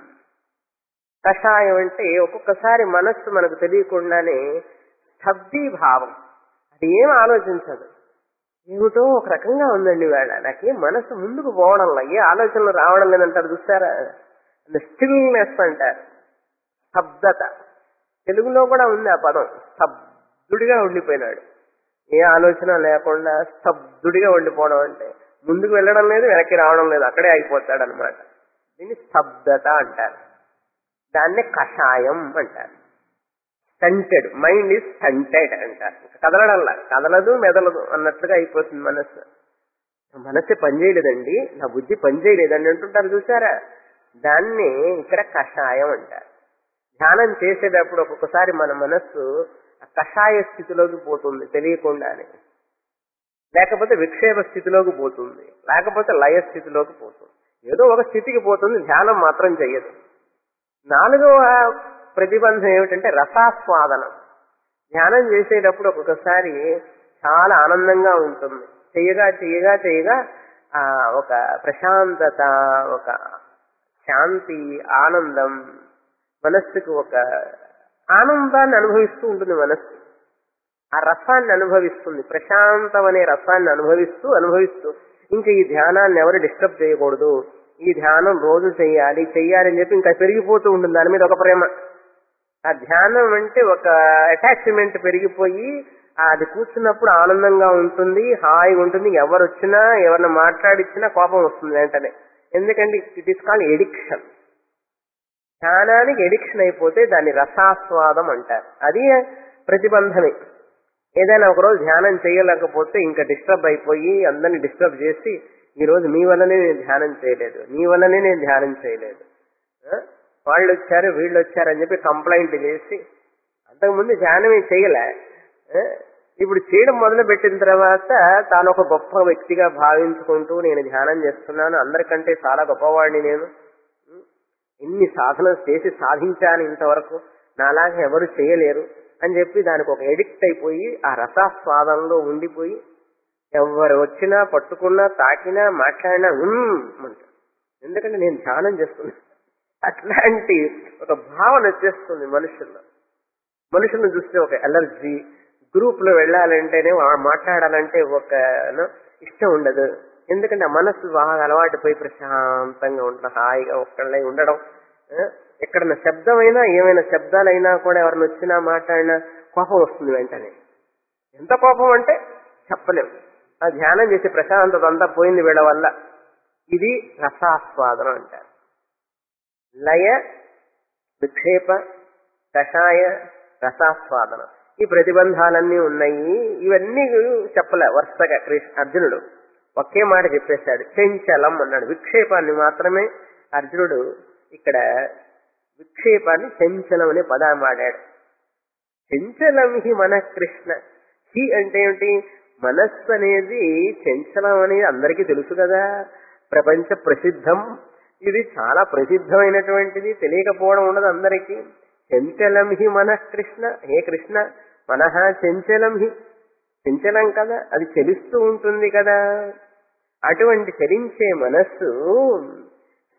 కషాయం అంటే ఒక్కొక్కసారి మనస్సు మనకు తెలియకుండానే స్తబ్దీభావం అది ఏం ఆలోచించదు ఏమిటో ఒక రకంగా ఉందండి వేళ నాకేం మనసు ముందుకు పోవడంలో ఏ ఆలోచనలు రావడం లేదంటారు చూసారా స్టిల్నెస్ అంటారు స్తబ్దత తెలుగులో కూడా ఉంది ఆ పదం స్తబ్దుడిగా ఉండిపోయినాడు ఏ ఆలోచన లేకుండా స్తబ్దుడిగా ఉండిపోవడం అంటే ముందుకు వెళ్ళడం లేదు వెనక్కి రావడం లేదు అక్కడే ఆగిపోతాడు అనమాట దీన్ని స్తబ్దత అంటారు దాన్నే కషాయం అంటారు స్టంటెడ్ మైండ్ ఈజ్ స్టంటెడ్ అంటారు కదలడంలా కదలదు మెదలదు అన్నట్లుగా అయిపోతుంది మనస్సు మనస్సు పనిచేయలేదండి నా బుద్ధి పనిచేయలేదండి అంటుంటారు చూసారా దాన్ని ఇక్కడ కషాయం అంటారు ధ్యానం చేసేటప్పుడు ఒక్కొక్కసారి మన మనస్సు ఆ కషాయ స్థితిలోకి పోతుంది తెలియకుండానే లేకపోతే విక్షేప స్థితిలోకి పోతుంది లేకపోతే లయ స్థితిలోకి పోతుంది ఏదో ఒక స్థితికి పోతుంది ధ్యానం మాత్రం చెయ్యదు నాలుగవ ప్రతిబంధం ఏమిటంటే రసాస్వాదనం ధ్యానం చేసేటప్పుడు ఒక్కొక్కసారి చాలా ఆనందంగా ఉంటుంది చెయ్యగా చెయ్యగా చెయ్యగా ఆ ఒక ప్రశాంతత ఒక శాంతి ఆనందం మనస్సుకు ఒక ఆనందాన్ని అనుభవిస్తూ ఉంటుంది మనస్సు ఆ రసాన్ని అనుభవిస్తుంది ప్రశాంతం అనే రసాన్ని అనుభవిస్తూ అనుభవిస్తూ ఇంకా ఈ ధ్యానాన్ని ఎవరు డిస్టర్బ్ చేయకూడదు ఈ ధ్యానం రోజు చెయ్యాలి చెయ్యాలి అని చెప్పి ఇంకా పెరిగిపోతూ ఉంటుంది దాని మీద ఒక ప్రేమ ఆ ధ్యానం అంటే ఒక అటాచ్మెంట్ పెరిగిపోయి అది కూర్చున్నప్పుడు ఆనందంగా ఉంటుంది హాయిగా ఉంటుంది ఎవరు వచ్చినా ఎవరిని మాట్లాడిచ్చినా కోపం వస్తుంది వెంటనే ఎందుకంటే ఇట్ ఈస్ కాల్డ్ ఎడిక్షన్ ధ్యానానికి ఎడిక్షన్ అయిపోతే దాన్ని రసాస్వాదం అంటారు అది ప్రతిబంధమే ఏదైనా ఒకరోజు ధ్యానం చేయలేకపోతే ఇంకా డిస్టర్బ్ అయిపోయి అందరిని డిస్టర్బ్ చేసి ఈ రోజు మీ వల్లనే నేను ధ్యానం చేయలేదు నీ వల్లనే నేను ధ్యానం చేయలేదు ఆ? వాళ్ళు వచ్చారు వీళ్ళు వచ్చారు అని చెప్పి కంప్లైంట్ చేసి అంతకుముందు ధ్యానమే చేయలే ఆ? ఇప్పుడు చేయడం మొదలు పెట్టిన తర్వాత తాను ఒక గొప్ప వ్యక్తిగా భావించుకుంటూ నేను ధ్యానం చేస్తున్నాను అందరికంటే చాలా గొప్పవాడిని నేను ఇన్ని సాధనలు చేసి సాధించాను ఇంతవరకు నాలాగా ఎవరు చేయలేరు అని చెప్పి దానికి ఒక ఎడిక్ట్ అయిపోయి ఆ రసాస్వాదంలో ఉండిపోయి ఎవరు వచ్చినా పట్టుకున్నా తాకినా మాట్లాడినా "ఉమ్" అంటారు ఎందుకంటే నేను ధ్యానం చేస్తున్నా అట్లాంటి ఒక భావన వచ్చేస్తుంది మనుషుల్లో మనుషులను చూస్తే ఒక ఎలర్జీ గ్రూప్ లో వెళ్ళాలంటేనే వా- మాట్లాడాలంటే ఒక ను, ఇష్టం ఉండదు ఎందుకంటే ఆ మనస్సు బాగా అలవాటు పోయి ప్రశాంతంగా ఉండడం హాయిగా ఒక్కళ్ళై ఉండడం ఆ, ఎక్కడన్నా శబ్దమైనా ఏమైనా శబ్దాలైనా కూడా ఎవరిని వచ్చినా మాట్లాడినా కోపం వస్తుంది వెంటనే ఎంత కోపం అంటే చెప్పలేం ఆ ధ్యానం చేసే ప్రశాంతత అంతా పోయింది వీళ్ళ వల్ల ఇది రసాస్వాదనం అంటారు లయ విక్షేప కషాయ రసాస్వాదనం ఈ ప్రతిబంధాలన్నీ ఉన్నాయి ఇవన్నీ చెప్పలే వరుసగా కృష్ణ అర్జునుడు ఒకే మాట చెప్పేశాడు చెంచలం అన్నాడు విక్షేపాన్ని మాత్రమే అర్జునుడు ఇక్కడ విక్షేపాన్ని చెంచలం అనే పదాన్ని వాడాడు చెంచలం హి మన కృష్ణ హి అంటే ఏమిటి మనస్సు అనేది చెంచలం అనేది అందరికీ తెలుసు కదా ప్రపంచ ప్రసిద్ధం ఇది చాలా ప్రసిద్ధమైనటువంటిది తెలియకపోవడం ఉండదు అందరికీ చెంచలం హి మన కృష్ణ హే కృష్ణ మనహ చెంచలం హి చెంచలం కదా అది చెలిస్తూ ఉంటుంది కదా అటువంటి చలించే మనస్సు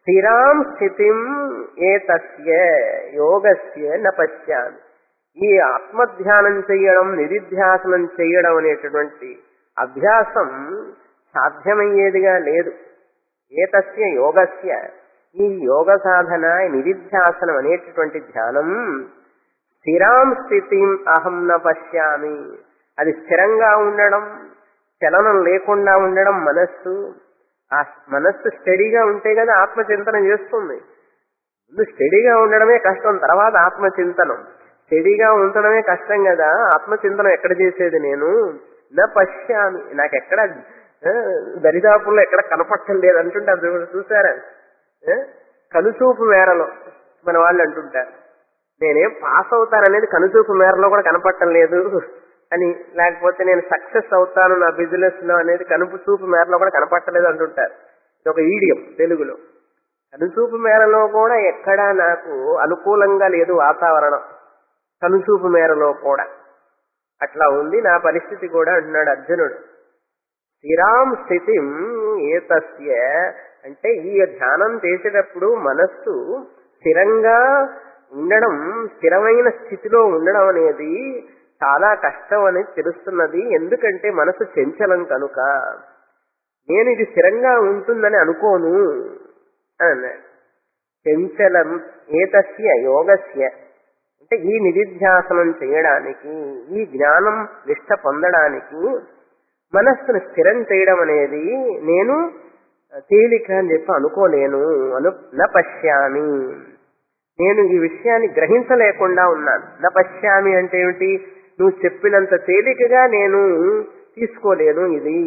స్థిరాం స్థితిం ఏతస్య యోగస్య న పశ్యామి ఈ ఆత్మధ్యానం చేయడం నిధిధ్యాసనం చేయడం అనేటటువంటి అభ్యాసం సాధ్యమయ్యేదిగా లేదు ఏతస్య యోగస్య ఈ యోగ సాధన ఈ నిధిధ్యాసనం అనేటటువంటి ధ్యానం స్థిరాం స్థితిం అహం న పశ్యామి అది స్థిరంగా ఉండడం చలనం లేకుండా ఉండడం మనస్సు ఆ మనస్సు స్టడీగా ఉంటే కదా ఆత్మచింతనం చేస్తుంది ముందు స్టడీగా ఉండడమే కష్టం తర్వాత ఆత్మచింతనం స్టడీగా ఉండడమే కష్టం కదా ఆత్మచింతనం ఎక్కడ చేసేది నేను నా పశ్యామి నాకెక్కడ ఆ, దరిదాపుల్లో ఎక్కడ కనపట్టం లేదు అంటుంటారు చూ- చూసారా ఆ, కనుచూపు మేరలో మన వాళ్ళు అంటుంటారు నేనేం పాస్ అవుతాననేది కనుచూపు మేరలో కూడా కనపడటం లేదు అని లేకపోతే నేను సక్సెస్ అవుతాను నా బిజినెస్ లో అనేది కనుపు చూపు మేరలో కూడా కనపట్టలేదు అంటుంటారు ఇది ఒక ఈడియం తెలుగులో కనుచూపు మేరలో కూడా ఎక్కడా నాకు అనుకూలంగా లేదు వాతావరణం కనుచూపు మేరలో కూడా అట్లా ఉంది నా పరిస్థితి కూడా అంటున్నాడు అర్జునుడు స్థిరాం స్థితిం ఏతస్య అంటే ఈ ధ్యానం చేసేటప్పుడు మనస్సు స్థిరంగా ఉండడం స్థిరమైన స్థితిలో ఉండడం అనేది చాలా కష్టం అని తెలుస్తున్నది ఎందుకంటే మనసు చంచలం కనుక నేను ఇది స్థిరంగా ఉంటుందని అనుకోను అని అన్నాడు చంచలం ఏతస్య యోగస్య అంటే ఈ నిధిధ్యాసనం చేయడానికి ఈ జ్ఞానం నిష్ట పొందడానికి మనస్సును స్థిరం చేయడం అనేది నేను తేలిక అని చెప్పి అనుకోలేను అను న పశ్యామి నేను ఈ విషయాన్ని గ్రహించలేకుండా ఉన్నాను న పశ్యామి అంటే ఏమిటి నువ్వు చెప్పినంత తేలికగా నేను తీసుకోలేను ఇది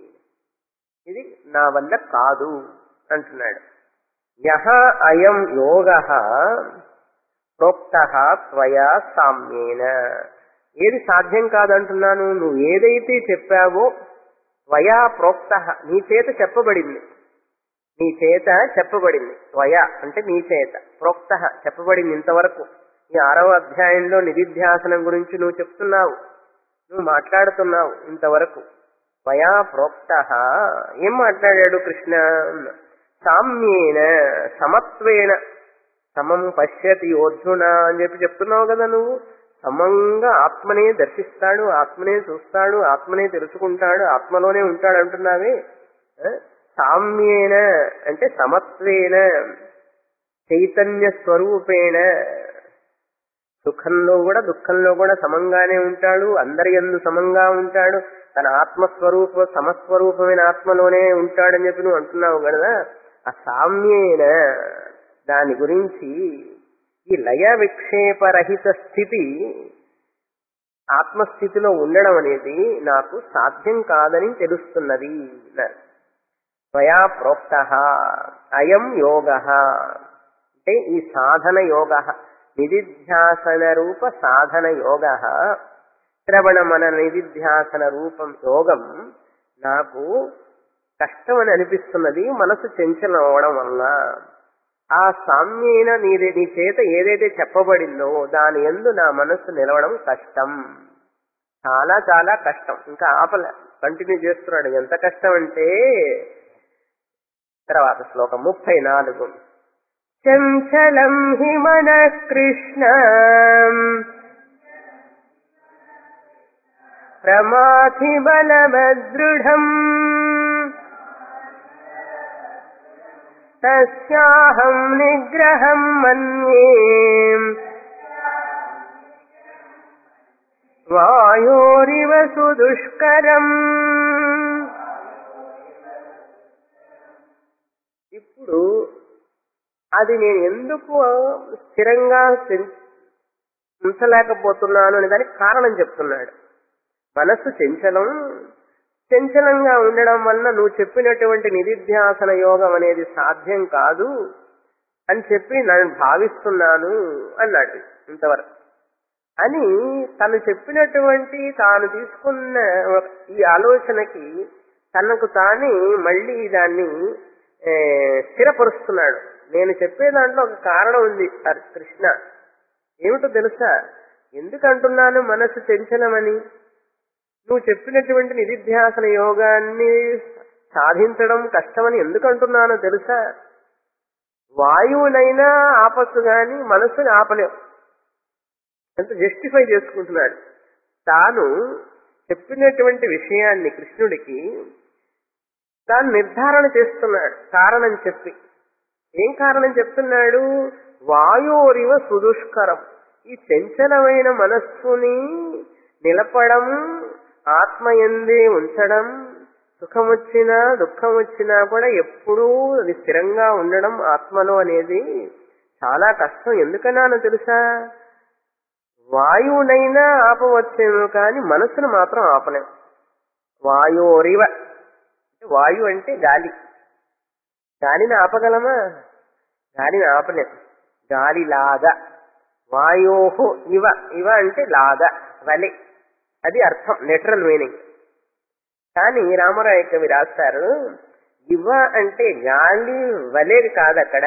ఇది నా వల్ల కాదు అంటున్నాడు యహ అయం యోగ ప్రోక్త త్వయా సామ్యేన ఏది సాధ్యం కాదంటున్నాను నువ్వు ఏదైతే చెప్పావో త్వయా ప్రోక్త నీ చేత చెప్పబడింది నీ చేత చెప్పబడింది త్వయా అంటే నీ చేత ప్రోక్త చెప్పబడింది ఇంతవరకు ఈ ఆరవ అధ్యాయంలో నిధిధ్యాసనం గురించి నువ్వు చెప్తున్నావు నువ్వు మాట్లాడుతున్నావు ఇంతవరకు త్వయా ప్రోక్త ఏం మాట్లాడాడు కృష్ణ సామ్యేన సమత్వేన సమం పశ్యతి యోధున అని చెప్పి చెప్తున్నావు కదా నువ్వు సమంగా ఆత్మనే దర్శిస్తాడు ఆత్మనే చూస్తాడు ఆత్మనే తెలుసుకుంటాడు ఆత్మలోనే ఉంటాడు అంటున్నావే ఆ? సామ్యేన అంటే సమత్వేన చైతన్య స్వరూపేణ సుఖంలో కూడా దుఃఖంలో కూడా సమంగానే ఉంటాడు అందరి ఎందు సమంగా ఉంటాడు తన ఆత్మస్వరూప సమస్వరూపమైన ఆత్మలోనే ఉంటాడని చెప్పి నువ్వు అంటున్నావు కదా ఆ సామ్యేన దాని గురించి ఈ లయ విక్షేపరహిత స్థితి ఆత్మస్థితిలో ఉండడం అనేది నాకు సాధ్యం కాదని తెలుస్తున్నది అన్నారు. త్వయా ప్రోక్త అయం యోగ అంటే ఈ సాధన యోగ నిధిధ్యాసన రూప సాధన యోగ శ్రవణ మన నిధిధ్యాసన రూపం యోగం నాకు కష్టమని అనిపిస్తున్నది మనసు చంచలం అవడం వల్ల ఆ సామ్యైన నీది నీ చేత ఏదైతే చెప్పబడిందో దాని ఎందు నా మనస్సు నిలవడం కష్టం చాలా చాలా కష్టం ఇంకా ఆపల కంటిన్యూ చేస్తున్నాడు ఎంత కష్టం అంటే తర్వాత శ్లోకం ముప్పై నాలుగు చంచలం హి మన కృష్ణ ప్రమాథి బలమదృఢం తస్యాహం నిగ్రహం మన్యే వాయోరివ సుదుష్కరం ఇప్పుడు అది నేను ఎందుకు స్థిరంగా పెం- ఉంచలేకపోతున్నాను అనే దానికి కారణం చెప్తున్నాడు మనస్సు చంచలం చంచలంగా ఉండడం వల్ల నువ్వు చెప్పినటువంటి నిధిధ్యాసన యోగం అనేది సాధ్యం కాదు అని చెప్పి నేను భావిస్తున్నాను అన్నాడు ఇంతవరకు అని తను చెప్పినటువంటి తాను తీసుకున్న ఈ ఆలోచనకి తనకు తానే మళ్ళీ దాన్ని ఏ, స్థిరపరుస్తున్నాడు నేను చెప్పే దాంట్లో ఒక కారణం ఉంది అర్- కృష్ణ ఏమిటో తెలుసా ఎందుకు అంటున్నాను మనసు చంచలమని నువ్వు చెప్పినటువంటి నిధిధ్యాసన యోగాన్ని సాధించడం కష్టమని ఎందుకు అంటున్నానో తెలుసా వాయువునైనా ఆపచ్చు గాని మనస్సుని ఆపలేం ఎంత జస్టిఫై చేసుకుంటున్నాడు తాను చెప్పినటువంటి విషయాన్ని కృష్ణుడికి తాను నిర్ధారణ చేస్తున్నాడు కారణం చెప్పి ఏం కారణం చెప్తున్నాడు వాయోరివ సుదుష్కరం ఈ చంచలమైన మనస్సుని నిలపడం ఆత్మయందే ఉంచడం సుఖం వచ్చినా దుఃఖం వచ్చినా కూడా ఎప్పుడూ అది స్థిరంగా ఉండడం ఆత్మలో అనేది చాలా కష్టం ఎందుకన్నానో తెలుసా వాయువునైనా ఆపవచ్చేమో కానీ మనస్సును మాత్రం ఆపలేం వాయోరివ వాయు అంటే గాలి గాలిని ఆపగలమా గాలిని ఆపలేం గాలిలాగా వాయోహో ఇవ ఇవ అంటే లాగా వలె అది అర్థం లిటరల్ మీనింగ్ కానీ రామరాయ కవి రాస్తారు ఇవ అంటే గాలి వలే కాదు అక్కడ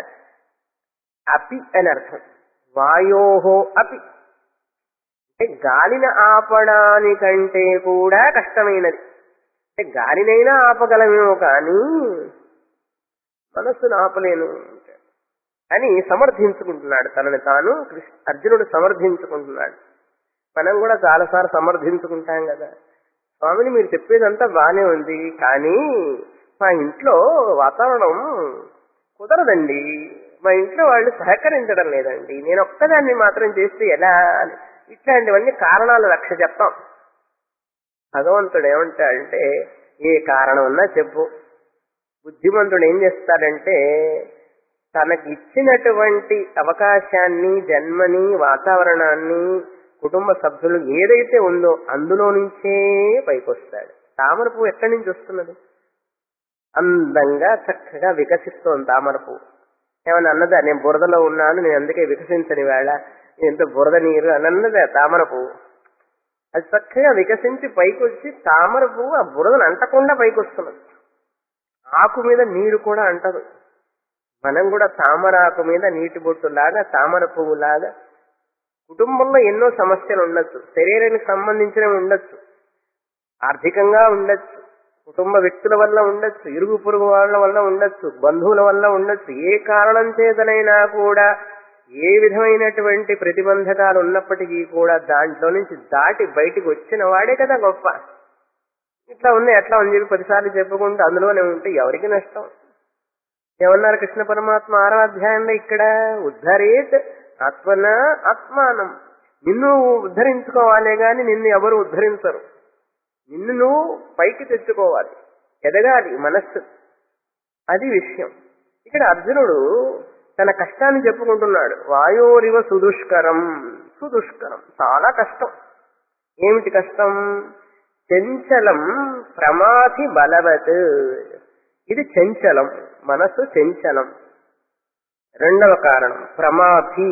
అపి అని అర్థం వాయోహో అపి అంటే గాలిని ఆపడానికంటే కూడా కష్టమైనది అంటే గాలినైనా ఆపగలమేమో కానీ మనస్సును ఆపలేను అని సమర్థించుకుంటున్నాడు తనని తాను కృష్ణ అర్జునుడు సమర్థించుకుంటున్నాడు మనం కూడా చాలాసార్లు సమర్థించుకుంటాం కదా స్వామిని మీరు చెప్పేదంతా బానే ఉంది కానీ మా ఇంట్లో వాతావరణం కుదరదండి మా ఇంట్లో వాళ్ళు సహకరించడం లేదండి నేను ఒక్కదాన్ని మాత్రం చేస్తే ఎలా అని ఇట్లాంటివన్నీ కారణాలు లక్ష చెప్తాం భగవంతుడు ఏమంటాడంటే ఏ కారణం ఉన్నా చెప్పు బుద్ధిమంతుడు ఏం చేస్తాడంటే తనకి ఇచ్చినటువంటి అవకాశాన్ని జన్మని వాతావరణాన్ని కుటుంబ సభ్యులు ఏదైతే ఉందో అందులో నుంచే పైకొస్తాడు తామర పువ్వు ఎక్కడి నుంచి వస్తున్నది అందంగా చక్కగా వికసిస్తోంది తామర పువ్వు ఏమన్నా అన్నదా నేను బురదలో ఉన్నాను నేను అందుకే వికసించని వేళ ఎంత బురద నీరు అని అన్నదా తామర పువ్వు అది చక్కగా వికసించి పైకొచ్చి తామర పువ్వు ఆ బురదను అంటకుండా పైకొస్తున్నది ఆకు మీద నీరు కూడా అంటదు మనం కూడా తామర ఆకు మీద నీటి బొట్టులాగా తామర పువ్వులాగా కుటుంబంలో ఎన్నో సమస్యలు ఉండొచ్చు శరీరానికి సంబంధించినవి ఉండొచ్చు ఆర్థికంగా ఉండొచ్చు కుటుంబ వ్యక్తుల వల్ల ఉండొచ్చు ఇరుగు పొరుగు వాళ్ళ వల్ల ఉండొచ్చు బంధువుల వల్ల ఉండొచ్చు ఏ కారణం చేతనైనా కూడా ఏ విధమైనటువంటి ప్రతిబంధకాలు ఉన్నప్పటికీ కూడా దాంట్లో నుంచి దాటి బయటికి వచ్చిన వాడే కదా గొప్ప ఇట్లా ఉన్నాయి అట్లా ఉంది చెప్పి పదిసార్లు చెప్పుకుంటూ అందులోనే ఉంటే ఎవరికి నష్టం ఏమన్నారు కృష్ణ పరమాత్మ ఆరో అధ్యాయంలో ఇక్కడ ఉద్ధరేత్ ఆత్మన ఆత్మానం నిన్ను ఉద్ధరించుకోవాలే గాని నిన్ను ఎవరు ఉద్ధరించరు నిన్ను నువ్వు పైకి తెచ్చుకోవాలి ఎదగాలి మనస్సు అది విషయం ఇక్కడ అర్జునుడు తన కష్టాన్ని చెప్పుకుంటున్నాడు వాయోరివ సుదుష్కరం సుదుష్కరం చాలా కష్టం ఏమిటి కష్టం చంచలం ప్రమాధి బలవత్ ఇది చంచలం మనస్సు చంచలం రెండవ కారణం ప్రమాధి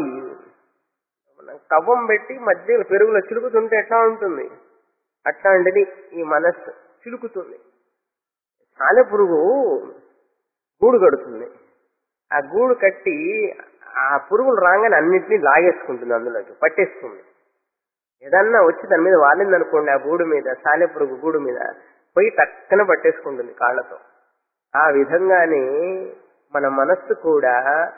మనం కవ్వం పెట్టి మధ్యలో పెరుగులో చిలుకుతుంటే ఎట్లా ఉంటుంది అట్లాంటిది ఈ మనస్సు చిలుకుతుంది సాలెపురుగు గూడు కడుతుంది ఆ గూడు కట్టి ఆ పురుగులు రాగానే అన్నింటినీ లాగేసుకుంటుంది అందులోకి పట్టేస్తుంది ఏదన్నా వచ్చి దాని మీద వాలింది అనుకోండి ఆ గూడు మీద సాలెపురుగు గూడు మీద పోయి టక్కన పట్టేసుకుంటుంది కాళ్ళతో ఆ విధంగానే మన మనస్సు కూడా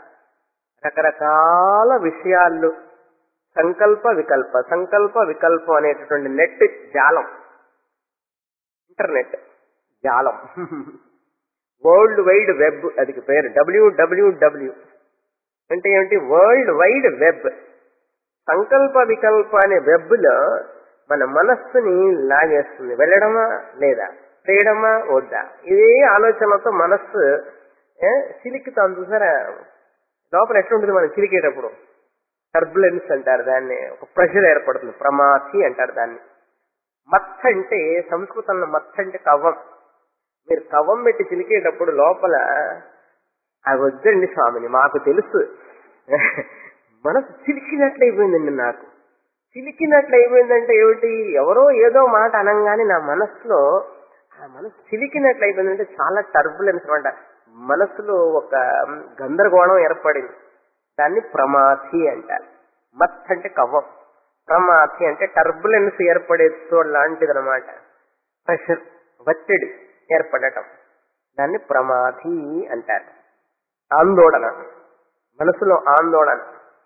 రకరకాల విషయాలు సంకల్ప వికల్ప సంకల్ప వికల్పం అనేటటువంటి నెట్ జాలం ఇంటర్నెట్ జాలం వరల్డ్ వైడ్ వెబ్ అది పేరు డబ్ల్యూడబ్ల్యూడబ్ల్యూ అంటే ఏమిటి వరల్డ్ వైడ్ వెబ్ సంకల్ప వికల్ప అనే వెబ్ లో మన మనస్సుని లాగేస్తుంది వెళ్ళడమా లేదా చేయడమా వద్దా ఇదే ఆలోచనతో మనస్సు ఏ, చిలికితాను చూసారా లోపల ఎట్లుంటుంది మనం చిలికేటప్పుడు టర్బులెన్స్ అంటారు దాన్ని ఒక ప్రెషర్ ఏర్పడుతుంది ప్రమాసి అంటారు దాన్ని మత్త అంటే సంస్కృతంలో మత్త అంటే కవ్వం మీరు కవ్వం పెట్టి చిలికేటప్పుడు లోపల అవి వద్దండి స్వామిని మాకు తెలుసు మనసు చిలికినట్లయిపోయిందండి నాకు చిలికినట్లయిపోయిందంటే ఏమిటి ఎవరో ఏదో మాట అనంగానే నా మనసులో ఆ మనసు చిలికినట్లయిపోయిందంటే చాలా టర్బులెన్స్ అనమాట మనసులో ఒక గందరగోళం ఏర్పడింది దాన్ని ప్రమాథి అంటారు మత్ అంటే కవ్వం ప్రమాథి అంటే టర్బులెన్స్ ఏర్పడే చోటు లాంటిదనమాట ప్రెషర్ ఒత్తిడి ఏర్పడటం దాన్ని ప్రమాథి అంటారు ఆందోళన మనసులో ఆందోళన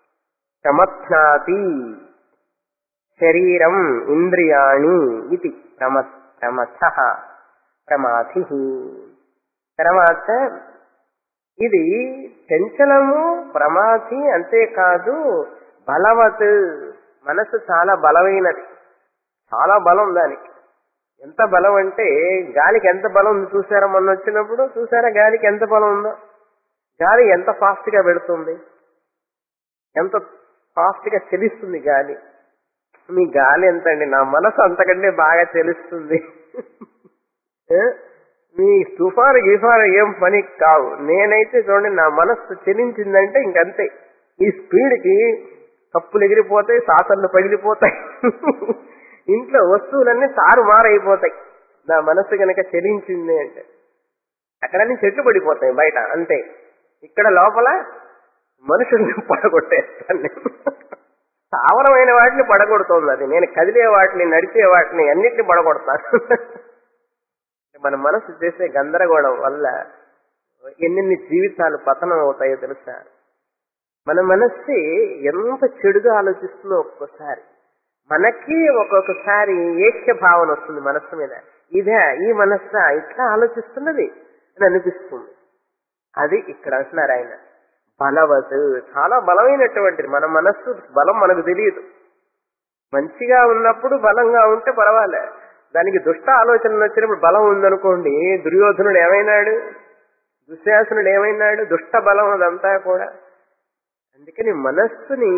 ప్రమథ్నాతి శరీరం ఇంద్రియాణి ఇది ప్రమ ప్రమథ ప్రమాథి తర్వాత ఇది చంచలము ప్రమాథి అంతేకాదు బలవత్ మనసు చాలా బలమైనది చాలా బలం దానికి ఎంత బలం అంటే గాలికి ఎంత బలం ఉంది చూసారా మొన్న వచ్చినప్పుడు చూసారా గాలికి ఎంత బలం ఉందో గాలి ఎంత ఫాస్ట్ గా పెడుతుంది ఎంత ఫాస్ట్ గా చెలిస్తుంది గాలి మీ గాలి ఎంత అండి నా మనసు అంతకంటే బాగా తెలుస్తుంది ఏ? మీ తుఫాను గిఫాను ఏం పని కావు నేనైతే చూడండి నా మనస్సు చెలించిందంటే ఇంకంతే ఈ స్పీడ్కి కప్పులు ఎగిరిపోతాయి సాసర్లు పగిలిపోతాయి ఇంట్లో వస్తువులన్నీ తారుమారైపోతాయి నా మనస్సు కనుక చెలించింది అంటే అక్కడన్నీ చెట్లు పడిపోతాయి బయట అంతే ఇక్కడ లోపల మనుషుల్ని పడగొట్టేస్తాను నేను స్థావరమైన వాటిని పడగొడుతోంది అది నేను కదిలే వాటిని నడిచే వాటిని అన్నిటిని పడగొడతాను మన మనసు చేసే గందరగోళం వల్ల ఎన్నెన్ని జీవితాలు పతనం అవుతాయో తెలుసా మన మనస్సు ఎంత చెడుగా ఆలోచిస్తుందో ఒక్కొక్కసారి మనకి ఒక్కొక్కసారి ఏక్య భావన వస్తుంది మనస్సు మీద ఇదే ఈ మనస్సా ఇట్లా ఆలోచిస్తున్నది అని అనిపిస్తుంది అది ఇక్కడ అంటున్నారు ఆయన బలవత్ చాలా బలమైనటువంటిది మన మనస్సు బలం మనకు తెలియదు మంచిగా ఉన్నప్పుడు బలంగా ఉంటే పర్వాలే దానికి దుష్ట ఆలోచనలు వచ్చినప్పుడు బలం ఉందనుకోండి దుర్యోధనుడు ఏమైనాడు దుశ్శాసనుడు ఏమైనాడు దుష్ట బలం అదంతా కూడా అందుకని మనస్సుని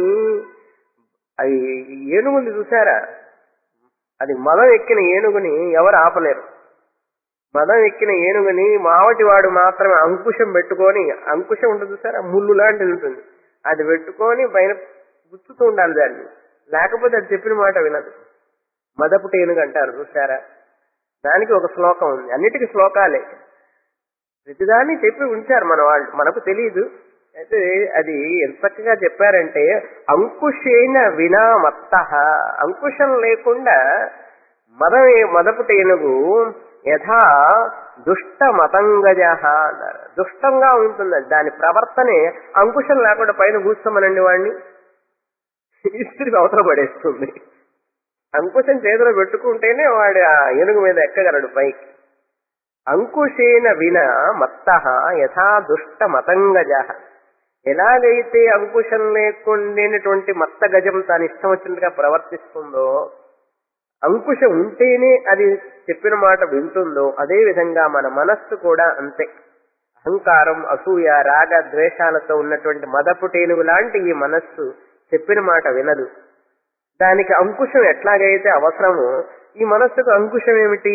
అది ఏనుగుంది చూసారా అది మదం ఎక్కిన ఏనుగుని ఎవరు ఆపలేరు మదం ఎక్కిన ఏనుగుని మావటివాడు మాత్రమే అంకుశం పెట్టుకొని అంకుశం ఉంటుంది చూసారా ముళ్ళు లాంటిది ఉంటుంది అది పెట్టుకొని పైన గుచ్చుతూ ఉండాలి దాన్ని లేకపోతే అది చెప్పిన మాట వినదు మదపుటి ఏనుగు అంటారు చూసారా దానికి ఒక శ్లోకం ఉంది అన్నిటికీ శ్లోకాలే ప్రతిదాన్ని చెప్పి ఉంచారు మన వాళ్ళు మనకు తెలియదు అయితే అది ఎంత చక్కగా చెప్పారంటే అంకుశేన వినా మత్త అంకుశం లేకుండా మదం మదపుటి ఏనుగు యథా దుష్ట మతంగజ అన్నారు దుష్టంగా ఉంటుంది దాని ప్రవర్తనే అంకుశం లేకుండా పైన కూర్చోమనండి వాడిని ఇస్త్రీ అవతల పడేస్తుంది అంకుశం చేతిలో పెట్టుకుంటేనే వాడు ఆ ఏనుగు మీద ఎక్కగలడు పైకి అంకుశేన విన మత్త యథా దుష్ట మతంగజ ఎలాగైతే అంకుశం లేకుండానటువంటి మత్త గజం తాను ఇష్టం వచ్చినట్టుగా ప్రవర్తిస్తుందో అంకుశం ఉంటేనే అది చెప్పిన మాట వింటుందో అదే విధంగా మన మనస్సు కూడా అంతే అహంకారం అసూయ రాగ ద్వేషాలతో ఉన్నటువంటి మదపుటేనుగు లాంటి ఈ మనస్సు చెప్పిన మాట వినదు దానికి అంకుశం ఎట్లాగైతే అవసరమో ఈ మనస్సుకు అంకుశం ఏమిటి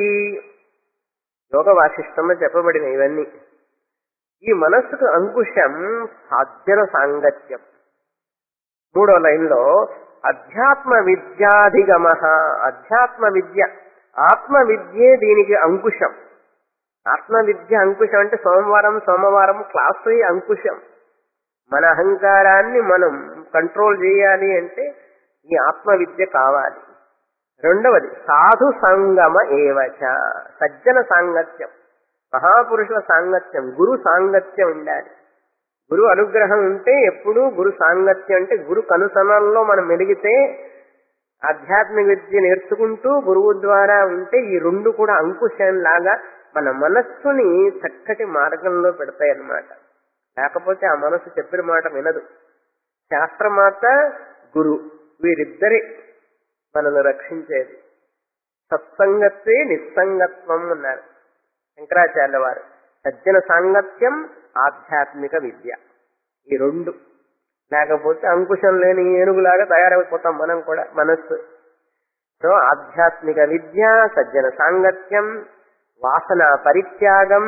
యోగ వాసిష్టంలో చెప్పబడిన ఇవన్నీ ఈ మనస్సుకు అంకుశం సాధ్యన సాంగత్యం మూడో లైన్లో అధ్యాత్మ విద్యాధిగమ అధ్యాత్మ విద్య ఆత్మ విద్యే దీనికి అంకుశం ఆత్మ విద్య అంకుశం అంటే సోమవారం సోమవారం క్లాసు అంకుశం మన అహంకారాన్ని మనం కంట్రోల్ చేయాలి అంటే ఈ ఆత్మ విద్య కావాలి రెండవది సాధు సంగమ ఏవచ సజ్జన సాంగత్యం మహాపురుషుల సాంగత్యం గురు సాంగత్యం ఉండాలి గురు అనుగ్రహం ఉంటే ఎప్పుడు గురు సాంగత్యం అంటే గురు కనుసనల్లో మనం మెలిగితే ఆధ్యాత్మిక విద్య నేర్చుకుంటూ గురువు ద్వారా ఉంటే ఈ రెండు కూడా అంకుశం లాగా మన మనస్సుని చక్కటి మార్గంలో పెడతాయి అన్నమాట లేకపోతే ఆ మనస్సు చెప్పిన మాట వినదు శాస్త్రమాత గురు వీరిద్దరే మనల్ని రక్షించేది సత్సంగత్వే నిస్సంగత్వం అన్నారు శంకరాచార్య వారు సజ్జన సాంగత్యం ఆధ్యాత్మిక విద్య ఈ రెండు లేకపోతే అంకుశం లేని ఏనుగులాగా తయారైపోతాం మనం కూడా మనస్సు సో ఆధ్యాత్మిక విద్య సజ్జన సాంగత్యం వాసన పరిత్యాగం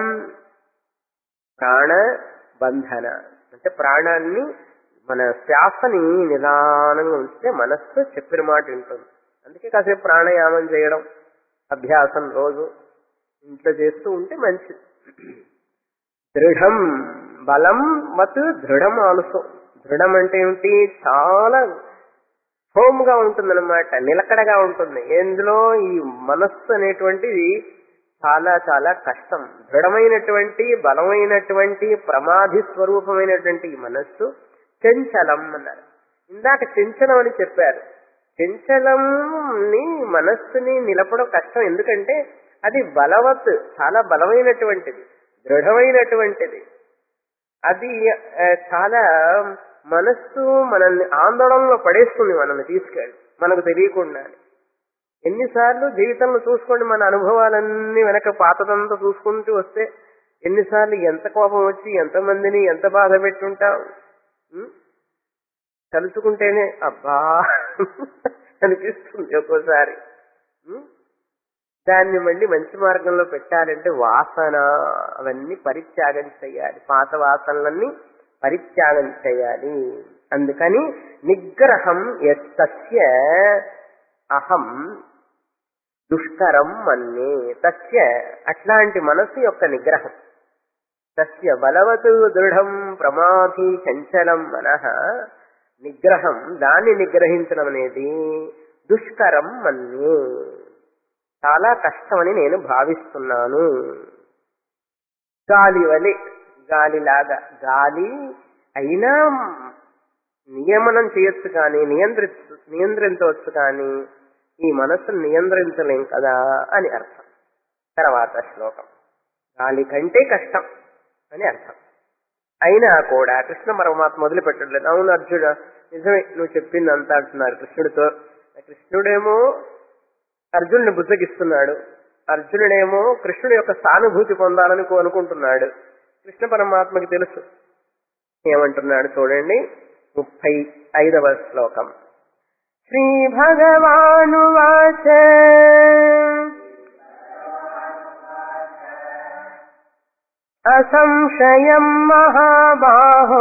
ప్రాణ బంధన అంటే ప్రాణాన్ని మన శ్వాసని నిదానంగా ఉంచితే మనస్సు చెప్పిన మాట వింటుంది అందుకే కాసేపు ప్రాణాయామం చేయడం అభ్యాసం రోజు ఇంట్లో చేస్తూ ఉంటే మంచిది దృఢం బలం మత్ దృఢం ఆల్సో దృఢం అంటే ఏమిటి చాలా హోమ్గా ఉంటుందన్నమాట నిలకడగా ఉంటుంది ఎందులో ఈ మనస్సు అనేటువంటిది చాలా చాలా కష్టం దృఢమైనటువంటి బలమైనటువంటి ప్రమాధి స్వరూపమైనటువంటి ఈ మనస్సు చంచలం అన్నారు ఇందాక చంచలం అని చెప్పారు చంచలంని మనస్సుని నిలపడం కష్టం ఎందుకంటే అది బలవత్ చాలా బలమైనటువంటిది దృఢమైనటువంటిది అది ఆ, చాలా మనస్సు మనల్ని ఆందోళనలో పడేస్తుంది మనల్ని తీసుకెళ్ళి మనకు తెలియకుండా ఎన్నిసార్లు జీవితంలో చూసుకోండి మన అనుభవాలన్నీ వెనక పాతదంతా చూసుకుంటూ వస్తే ఎన్నిసార్లు ఎంత కోపం వచ్చి ఎంత మందిని ఎంత బాధ పెట్టుంటాం ఉం? తలుచుకుంటేనే అబ్బా అనిపిస్తుంది ఒక్కోసారి ఉం? దాన్ని మళ్ళీ మంచి మార్గంలో పెట్టాలంటే వాసన అవన్నీ పరిత్యాగం చేయాలి పాత వాసనలన్నీ పరిత్యాగం చేయాలి అందుకని నిగ్రహం ఎస్తస్య అహం దుష్కరం మన్నే తస్య అట్లాంటి మనసు యొక్క నిగ్రహం తస్య బలవతు దృఢం ప్రమాధి చంచలం మనః నిగ్రహం దాన్ని నిగ్రహించడం అనేది దుష్కరం మన్యే చాలా కష్టమని నేను భావిస్తున్నాను గాలి వలె గాలిలాగా గాలి అయినా నియమనం చేయొచ్చు కానీ నియంత్రి నియంత్రించవచ్చు కానీ ఈ మనస్సును నియంత్రించలేం కదా అని అర్థం తర్వాత శ్లోకం గాలి కంటే కష్టం అని అర్థం అయినా కూడా కృష్ణ పరమాత్మ మొదలు పెట్టలేదు అవును అర్జున నిజమే నువ్వు చెప్పింది అంతా అంటున్నారు కృష్ణుడితో కృష్ణుడేమో అర్జునుడిని బుద్ధగిస్తున్నాడు అర్జునుడేమో కృష్ణుడి యొక్క సానుభూతి పొందాలని కో- అనుకుంటున్నాడు కృష్ణ పరమాత్మకి తెలుసు ఏమంటున్నాడు చూడండి ముప్పై ఐదవ శ్లోకం శ్రీ భగవానువాచ అసంశయం మహాబాహో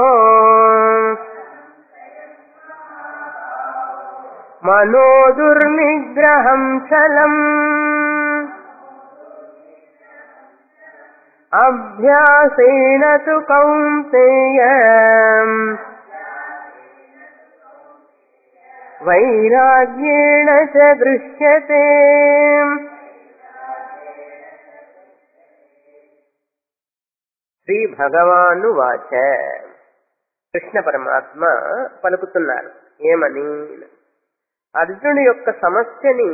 మనో దుర్నిగ్రహం చలం అభ్యాసేన తు కౌంతేయ వైరాగ్యేణ చ దృశ్యతే శ్రీ భగవాను వాచ కృష్ణ పరమాత్మ పలుకుతున్నారు ఏమని అర్జునుడి యొక్క సమస్యని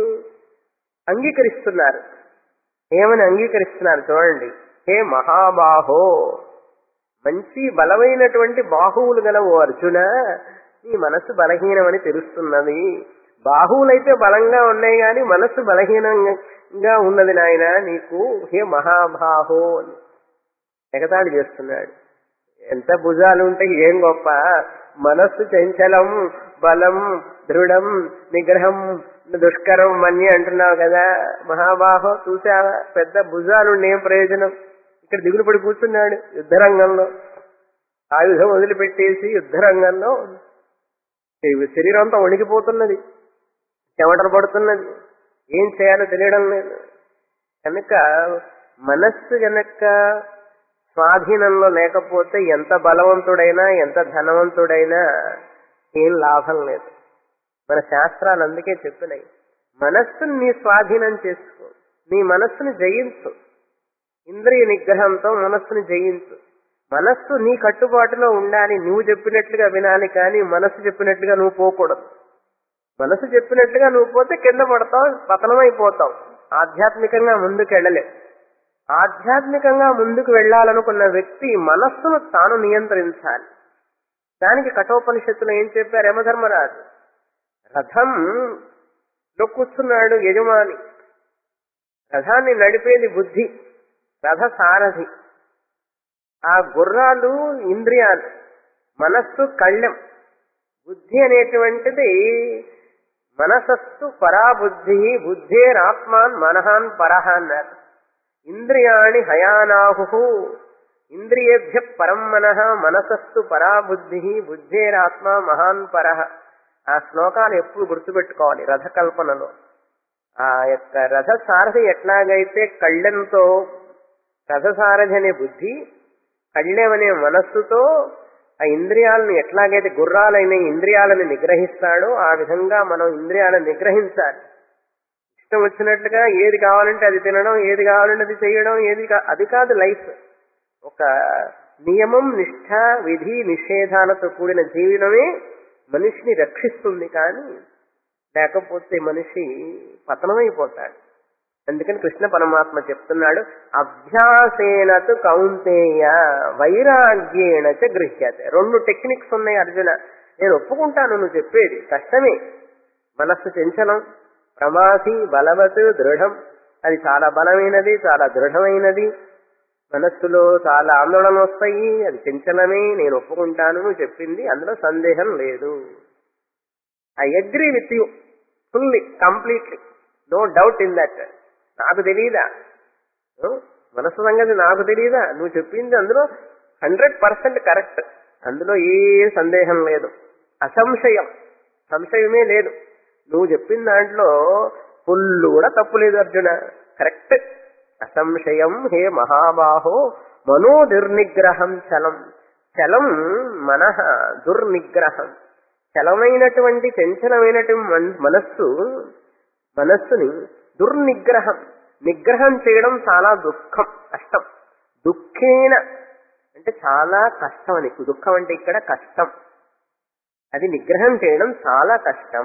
అంగీకరిస్తున్నారు ఏమని అంగీకరిస్తున్నారు చూడండి హే మహాబాహో మంచి బలమైనటువంటి బాహువులు గల ఓ అర్జున నీ మనస్సు బలహీనమని తెలుస్తున్నది బాహువులైతే బలంగా ఉన్నాయి గాని మనస్సు బలహీనంగా ఉన్నది నాయన నీకు హే మహాబాహో అని ఎగతాళి చేస్తున్నాడు ఎంత భుజాలు ఉంటే ఏం గొప్ప మనస్సు చంచలం బలం దృఢం నిగ్రహం దుష్కరం మన్ని అంటున్నావు కదా మహాబాహో చూసావా పెద్ద భుజాలుండి ఏం ప్రయోజనం ఇక్కడ దిగులు పడి కూర్చున్నాడు యుద్ధరంగంలో ఆయుధం వదిలిపెట్టేసి యుద్ధరంగంలో ఈ శరీరం అంతా వణికిపోతున్నది చెమటలు పడుతున్నది ఏం చేయాలో తెలియడం లేదు కనుక మనస్సు గనక స్వాధీనంలో లేకపోతే ఎంత బలవంతుడైనా ఎంత ధనవంతుడైనా ఏం లాభం లేదు మన శాస్త్రాలు అందుకే చెప్పినాయి మనస్సుని నీ స్వాధీనం చేసుకో నీ మనస్సుని జయించు ఇంద్రియ నిగ్రహంతో మనస్సుని జయించు మనస్సు నీ కట్టుబాటులో ఉండాలి నువ్వు చెప్పినట్లుగా వినాలి కానీ మనస్సు చెప్పినట్లుగా నువ్వు పోకూడదు మనసు చెప్పినట్లుగా నువ్వు పోతే కింద పడతావు పతనమైపోతావు ఆధ్యాత్మికంగా ముందుకు వెళ్ళలేవు ఆధ్యాత్మికంగా ముందుకు వెళ్ళాలనుకున్న వ్యక్తి మనస్సును తాను నియంత్రించాలి దానికి కఠోపనిషత్తులో ఏం చెప్పారు యమధర్మరాజు రథం లో కూర్చున్నాడు యజమాని రథాన్ని నడిపేది బుద్ధి రథ సారథి ఆ గుర్రాలు ఇంద్రియాలు మనస్సు కళ్ళెం బుద్ధి అనేటువంటిది మనసస్సు పరాబుద్ధి బుద్ధేరాత్మాన్ మనహాన్ పరహ అన్నారు ఇంద్రియాణి హయానాహు ఇంద్రియేభ్య పరం మనః మనసస్సు పరాబుద్ధి బుద్ధేరాత్మ మహాన్ పరహ ఆ శ్లోకాలు ఎప్పుడు గుర్తుపెట్టుకోవాలి రథకల్పనలో ఆ యొక్క రథ సారథి ఎట్లాగైతే కళ్ళెంతో రథసారథి అనే బుద్ధి కళ్ళెమనే మనస్సుతో ఆ ఇంద్రియాలను ఎట్లాగైతే గుర్రాలైన ఇంద్రియాలను నిగ్రహిస్తాడో ఆ విధంగా మనం ఇంద్రియాలను నిగ్రహించాలి ఇష్టం వచ్చినట్లుగా ఏది కావాలంటే అది తినడం ఏది కావాలంటే అది చేయడం ఏది కా- అది కాదు లైఫ్ ఒక నియమం నిష్ఠ విధి నిషేధాలతో కూడిన జీవనమే మనిషిని రక్షిస్తుంది కానీ లేకపోతే మనిషి పతనమైపోతాడు అందుకని కృష్ణ పరమాత్మ చెప్తున్నాడు అభ్యాసేనతు కౌంతేయ వైరాగ్యేణ చ గృహ్యతే రెండు టెక్నిక్స్ ఉన్నాయి అర్జున నేను ఒప్పుకుంటాను నువ్వు చెప్పేది కష్టమే మనస్సు చంచలం ప్రమాసి బలవత్ దృఢం అది చాలా బలమైనది చాలా దృఢమైనది మనస్సులో చాలా ఆందోళన వస్తాయి అది చంచలమే నేను ఒప్పుకుంటాను నువ్వు చెప్పింది అందులో సందేహం లేదు I agree with you fully completely no doubt in that నాకు తెలియదా మనసు సంగతి నాకు తెలియదా నువ్వు చెప్పింది అందులో హండ్రెడ్ పర్సెంట్ కరెక్ట్ అందులో ఏ సందేహం లేదు అసంశయం సంశయమే లేదు నువ్వు చెప్పిన దాంట్లో ఫుల్ కూడా తప్పు లేదు అర్జున కరెక్ట్ అసంశయం హే మహాబాహో మనో దుర్నిగ్రహం చలం చలం మనః దుర్నిగ్రహం చలమైనటువంటి చంచలమైనటువంటి మన్- మనస్సు మనస్సుని దుర్నిగ్రహం నిగ్రహం చేయడం చాలా దుఃఖం కష్టం దుఃఖేన అంటే చాలా కష్టం అని దుఃఖం అంటే ఇక్కడ కష్టం అది నిగ్రహం చేయడం చాలా కష్టం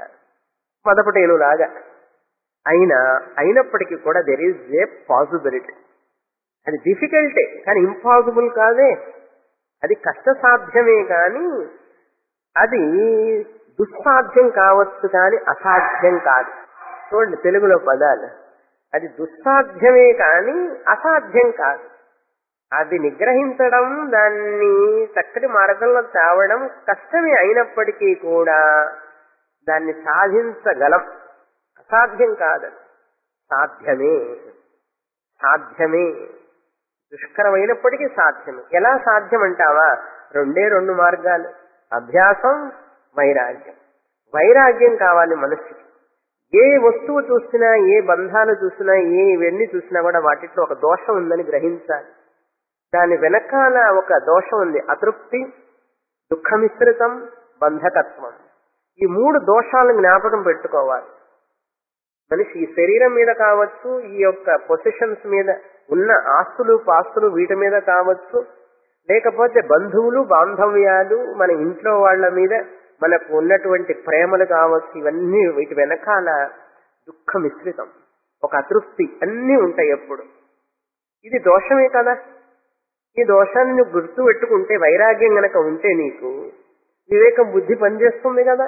మదపటేనులాగా అయినా అయినప్పటికీ కూడా దెర్ ఈజ్ ఏ పాసిబిలిటీ అది డిఫికల్టే కానీ ఇంపాసిబుల్ కాదే అది కష్టసాధ్యమే కానీ అది దుస్సాధ్యం కావచ్చు కానీ అసాధ్యం కాదు చూడండి తెలుగులో పదాలు అది దుస్సాధ్యమే కానీ అసాధ్యం కాదు అది నిగ్రహించడం దాన్ని చక్కటి మార్గంలో తేవడం కష్టమే అయినప్పటికీ కూడా దాన్ని సాధించగలం అసాధ్యం కాదు సాధ్యమే సాధ్యమే దుష్కరమైనప్పటికీ సాధ్యమే ఎలా సాధ్యం అంటావా రెండే రెండు మార్గాలు అభ్యాసం వైరాగ్యం వైరాగ్యం కావాలి మనిషికి ఏ వస్తువు చూసినా ఏ బంధాలు చూసినా ఏ ఇవన్నీ చూసినా కూడా వాటిలో ఒక దోషం ఉందని గ్రహించాలి దాని వెనకాల ఒక దోషం ఉంది అతృప్తి దుఃఖమిశ్రితం బంధకత్వం ఈ మూడు దోషాలను జ్ఞాపకం పెట్టుకోవాలి మనిషి ఈ శరీరం మీద కావచ్చు ఈ యొక్క పొజిషన్స్ మీద ఉన్న ఆస్తులు పాస్తులు వీటి మీద కావచ్చు లేకపోతే బంధువులు బాంధవ్యాలు మన ఇంట్లో వాళ్ళ మీద మనకు ఉన్నటువంటి ప్రేమలు కావచ్చు ఇవన్నీ వీటి వెనకాల దుఃఖ మిశ్రితం ఒక అతృప్తి అన్నీ ఉంటాయి ఎప్పుడు ఇది దోషమే కదా ఈ దోషాన్ని నువ్వు గుర్తు పెట్టుకుంటే వైరాగ్యం గనక ఉంటే నీకు వివేకం బుద్ధి పనిచేస్తుంది కదా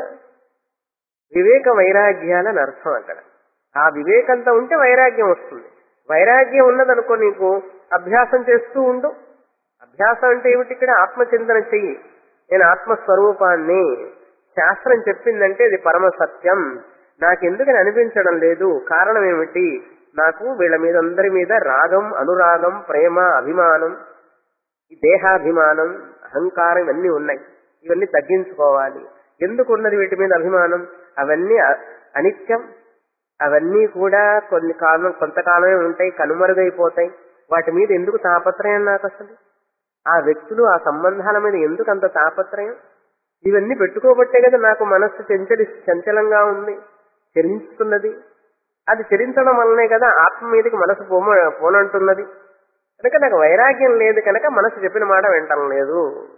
వివేక వైరాగ్యాలని అర్థం అక్కడ ఆ వివేకంతో ఉంటే వైరాగ్యం వస్తుంది వైరాగ్యం ఉన్నదనుకో నీకు అభ్యాసం చేస్తూ ఉండు అభ్యాసం అంటే ఏమిటి ఇక్కడ ఆత్మచింతన చెయ్యి నేను ఆత్మస్వరూపాన్ని శాస్త్రం చెప్పిందంటే ఇది పరమ సత్యం నాకెందుకని అనిపించడం లేదు కారణం ఏమిటి నాకు వీళ్ళ మీద అందరి మీద రాగం అనురాగం ప్రేమ అభిమానం ఈ దేహాభిమానం అహంకారం ఇవన్నీ ఉన్నాయి ఇవన్నీ తగ్గించుకోవాలి ఎందుకు ఉన్నది వీటి మీద అభిమానం అవన్నీ అ- అనిత్యం అవన్నీ కూడా కొన్ని కాలం కొంతకాలమే ఉంటాయి కనుమరుగైపోతాయి వాటి మీద ఎందుకు తాపత్రయం నాకు అసలు ఆ వ్యక్తులు ఆ సంబంధాల మీద ఎందుకు అంత తాపత్రయం ఇవన్నీ పెట్టుకోబట్టే కదా నాకు మనస్సు చంచలి చంచలంగా ఉంది చరించుతున్నది అది చరించడం వల్లనే కదా ఆత్మ మీదకి మనసు పోమ పోనంటున్నది కనుక నాకు వైరాగ్యం లేదు కనుక మనసు చెప్పిన మాట వింటం లేదు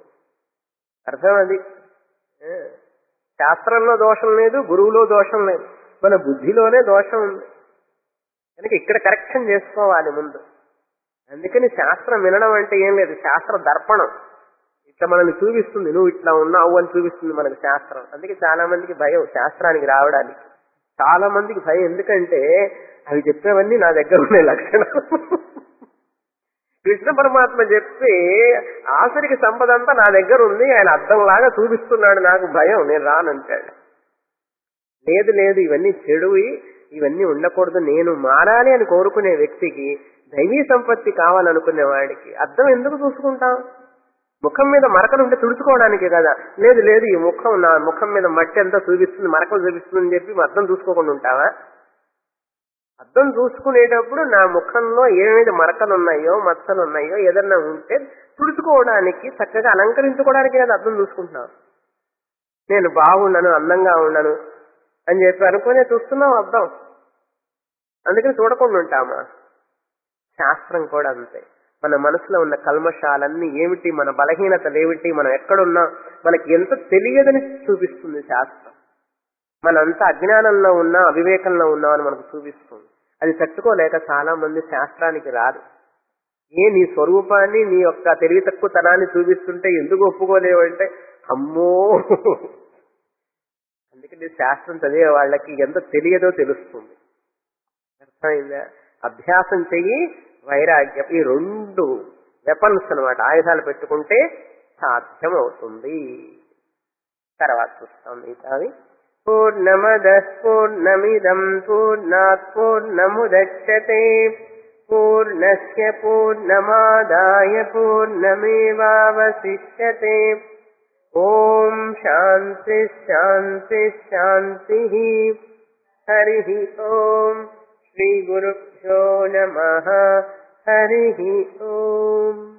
అర్థం అది ఏ. శాస్త్రంలో దోషం లేదు గురువులో దోషం లేదు మన బుద్ధిలోనే దోషం ఉంది కనుక ఇక్కడ కరెక్షన్ చేసుకోవాలి ముందు అందుకని శాస్త్రం వినడం అంటే ఏం లేదు శాస్త్ర దర్పణం ఇట్లా మనల్ని చూపిస్తుంది నువ్వు ఇట్లా ఉన్నావు అని చూపిస్తుంది మనకు శాస్త్రం అందుకే చాలా మందికి భయం శాస్త్రానికి రావడానికి చాలా మందికి భయం ఎందుకంటే అవి చెప్పేవన్నీ నా దగ్గర ఉన్నాయి లక్షణాలు కృష్ణ పరమాత్మ చెప్పి ఆసరికి సంపద అంతా నా దగ్గర ఉంది ఆయన అర్థంలాగా చూపిస్తున్నాడు నాకు భయం నేను రానంటాడు లేదు లేదు ఇవన్నీ చెడువి ఇవన్నీ ఉండకూడదు నేను మారాలి అని కోరుకునే వ్యక్తికి దైవీ సంపత్తి కావాలనుకునే వాడికి అర్థం ఎందుకు చూసుకుంటాం ముఖం మీద మరకలు ఉంటే తుడుచుకోవడానికే కదా లేదు లేదు ఈ ముఖం నా ముఖం మీద మట్టి అంతా చూపిస్తుంది మరకలు చూపిస్తుంది అని చెప్పి అర్థం చూసుకోకుండా ఉంటావా అద్దం చూసుకునేటప్పుడు నా ముఖంలో ఏమేమి మరకలు ఉన్నాయో మచ్చలు ఉన్నాయో ఏదన్నా ఉంటే తుడుచుకోవడానికి చక్కగా అలంకరించుకోవడానికి కదా అద్దం చూసుకుంటున్నావు నేను బాగున్నాను అందంగా ఉన్నాను అని చెప్పి అనుకునే చూస్తున్నావు అద్దం అందుకని చూడకుండా ఉంటామా శాస్త్రం కూడా అంతే మన మనసులో ఉన్న కల్మషాలన్నీ ఏమిటి మన బలహీనతలు ఏమిటి మనం ఎక్కడున్నా మనకి ఎంత తెలియదని చూపిస్తుంది శాస్త్రం మనంతా అజ్ఞానంలో ఉన్నా అవివేకంలో ఉన్నా అని మనకు చూపిస్తుంది అది తట్టుకోలేక చాలా మంది శాస్త్రానికి రాదు ఏ నీ స్వరూపాన్ని నీ యొక్క తెలివి తక్కువతనాన్ని చూపిస్తుంటే ఎందుకు ఒప్పుకోలేవంటే అమ్మో అందుకని శాస్త్రం చదివే వాళ్ళకి ఎంత తెలియదో తెలుస్తుంది అర్థమైందా అభ్యాసం చెయ్యి వైరాగ్యం ఈ రెండు వెపన్స్ అనమాట ఆయుధాలు పెట్టుకుంటే సాధ్యం అవుతుంది తర్వాత చూస్తాం మిగతావి పూర్ణమద పూర్ణమిదం పూర్ణాత్ పూర్ణముదచ్చతే పూర్ణస్య పూర్ణమాదాయ పూర్ణమేవావశిష్యతే ఓం శాంతి శాంతి శాంతి హరి ఓం శ్రీ గురుభ్యో నమ హరి ఓం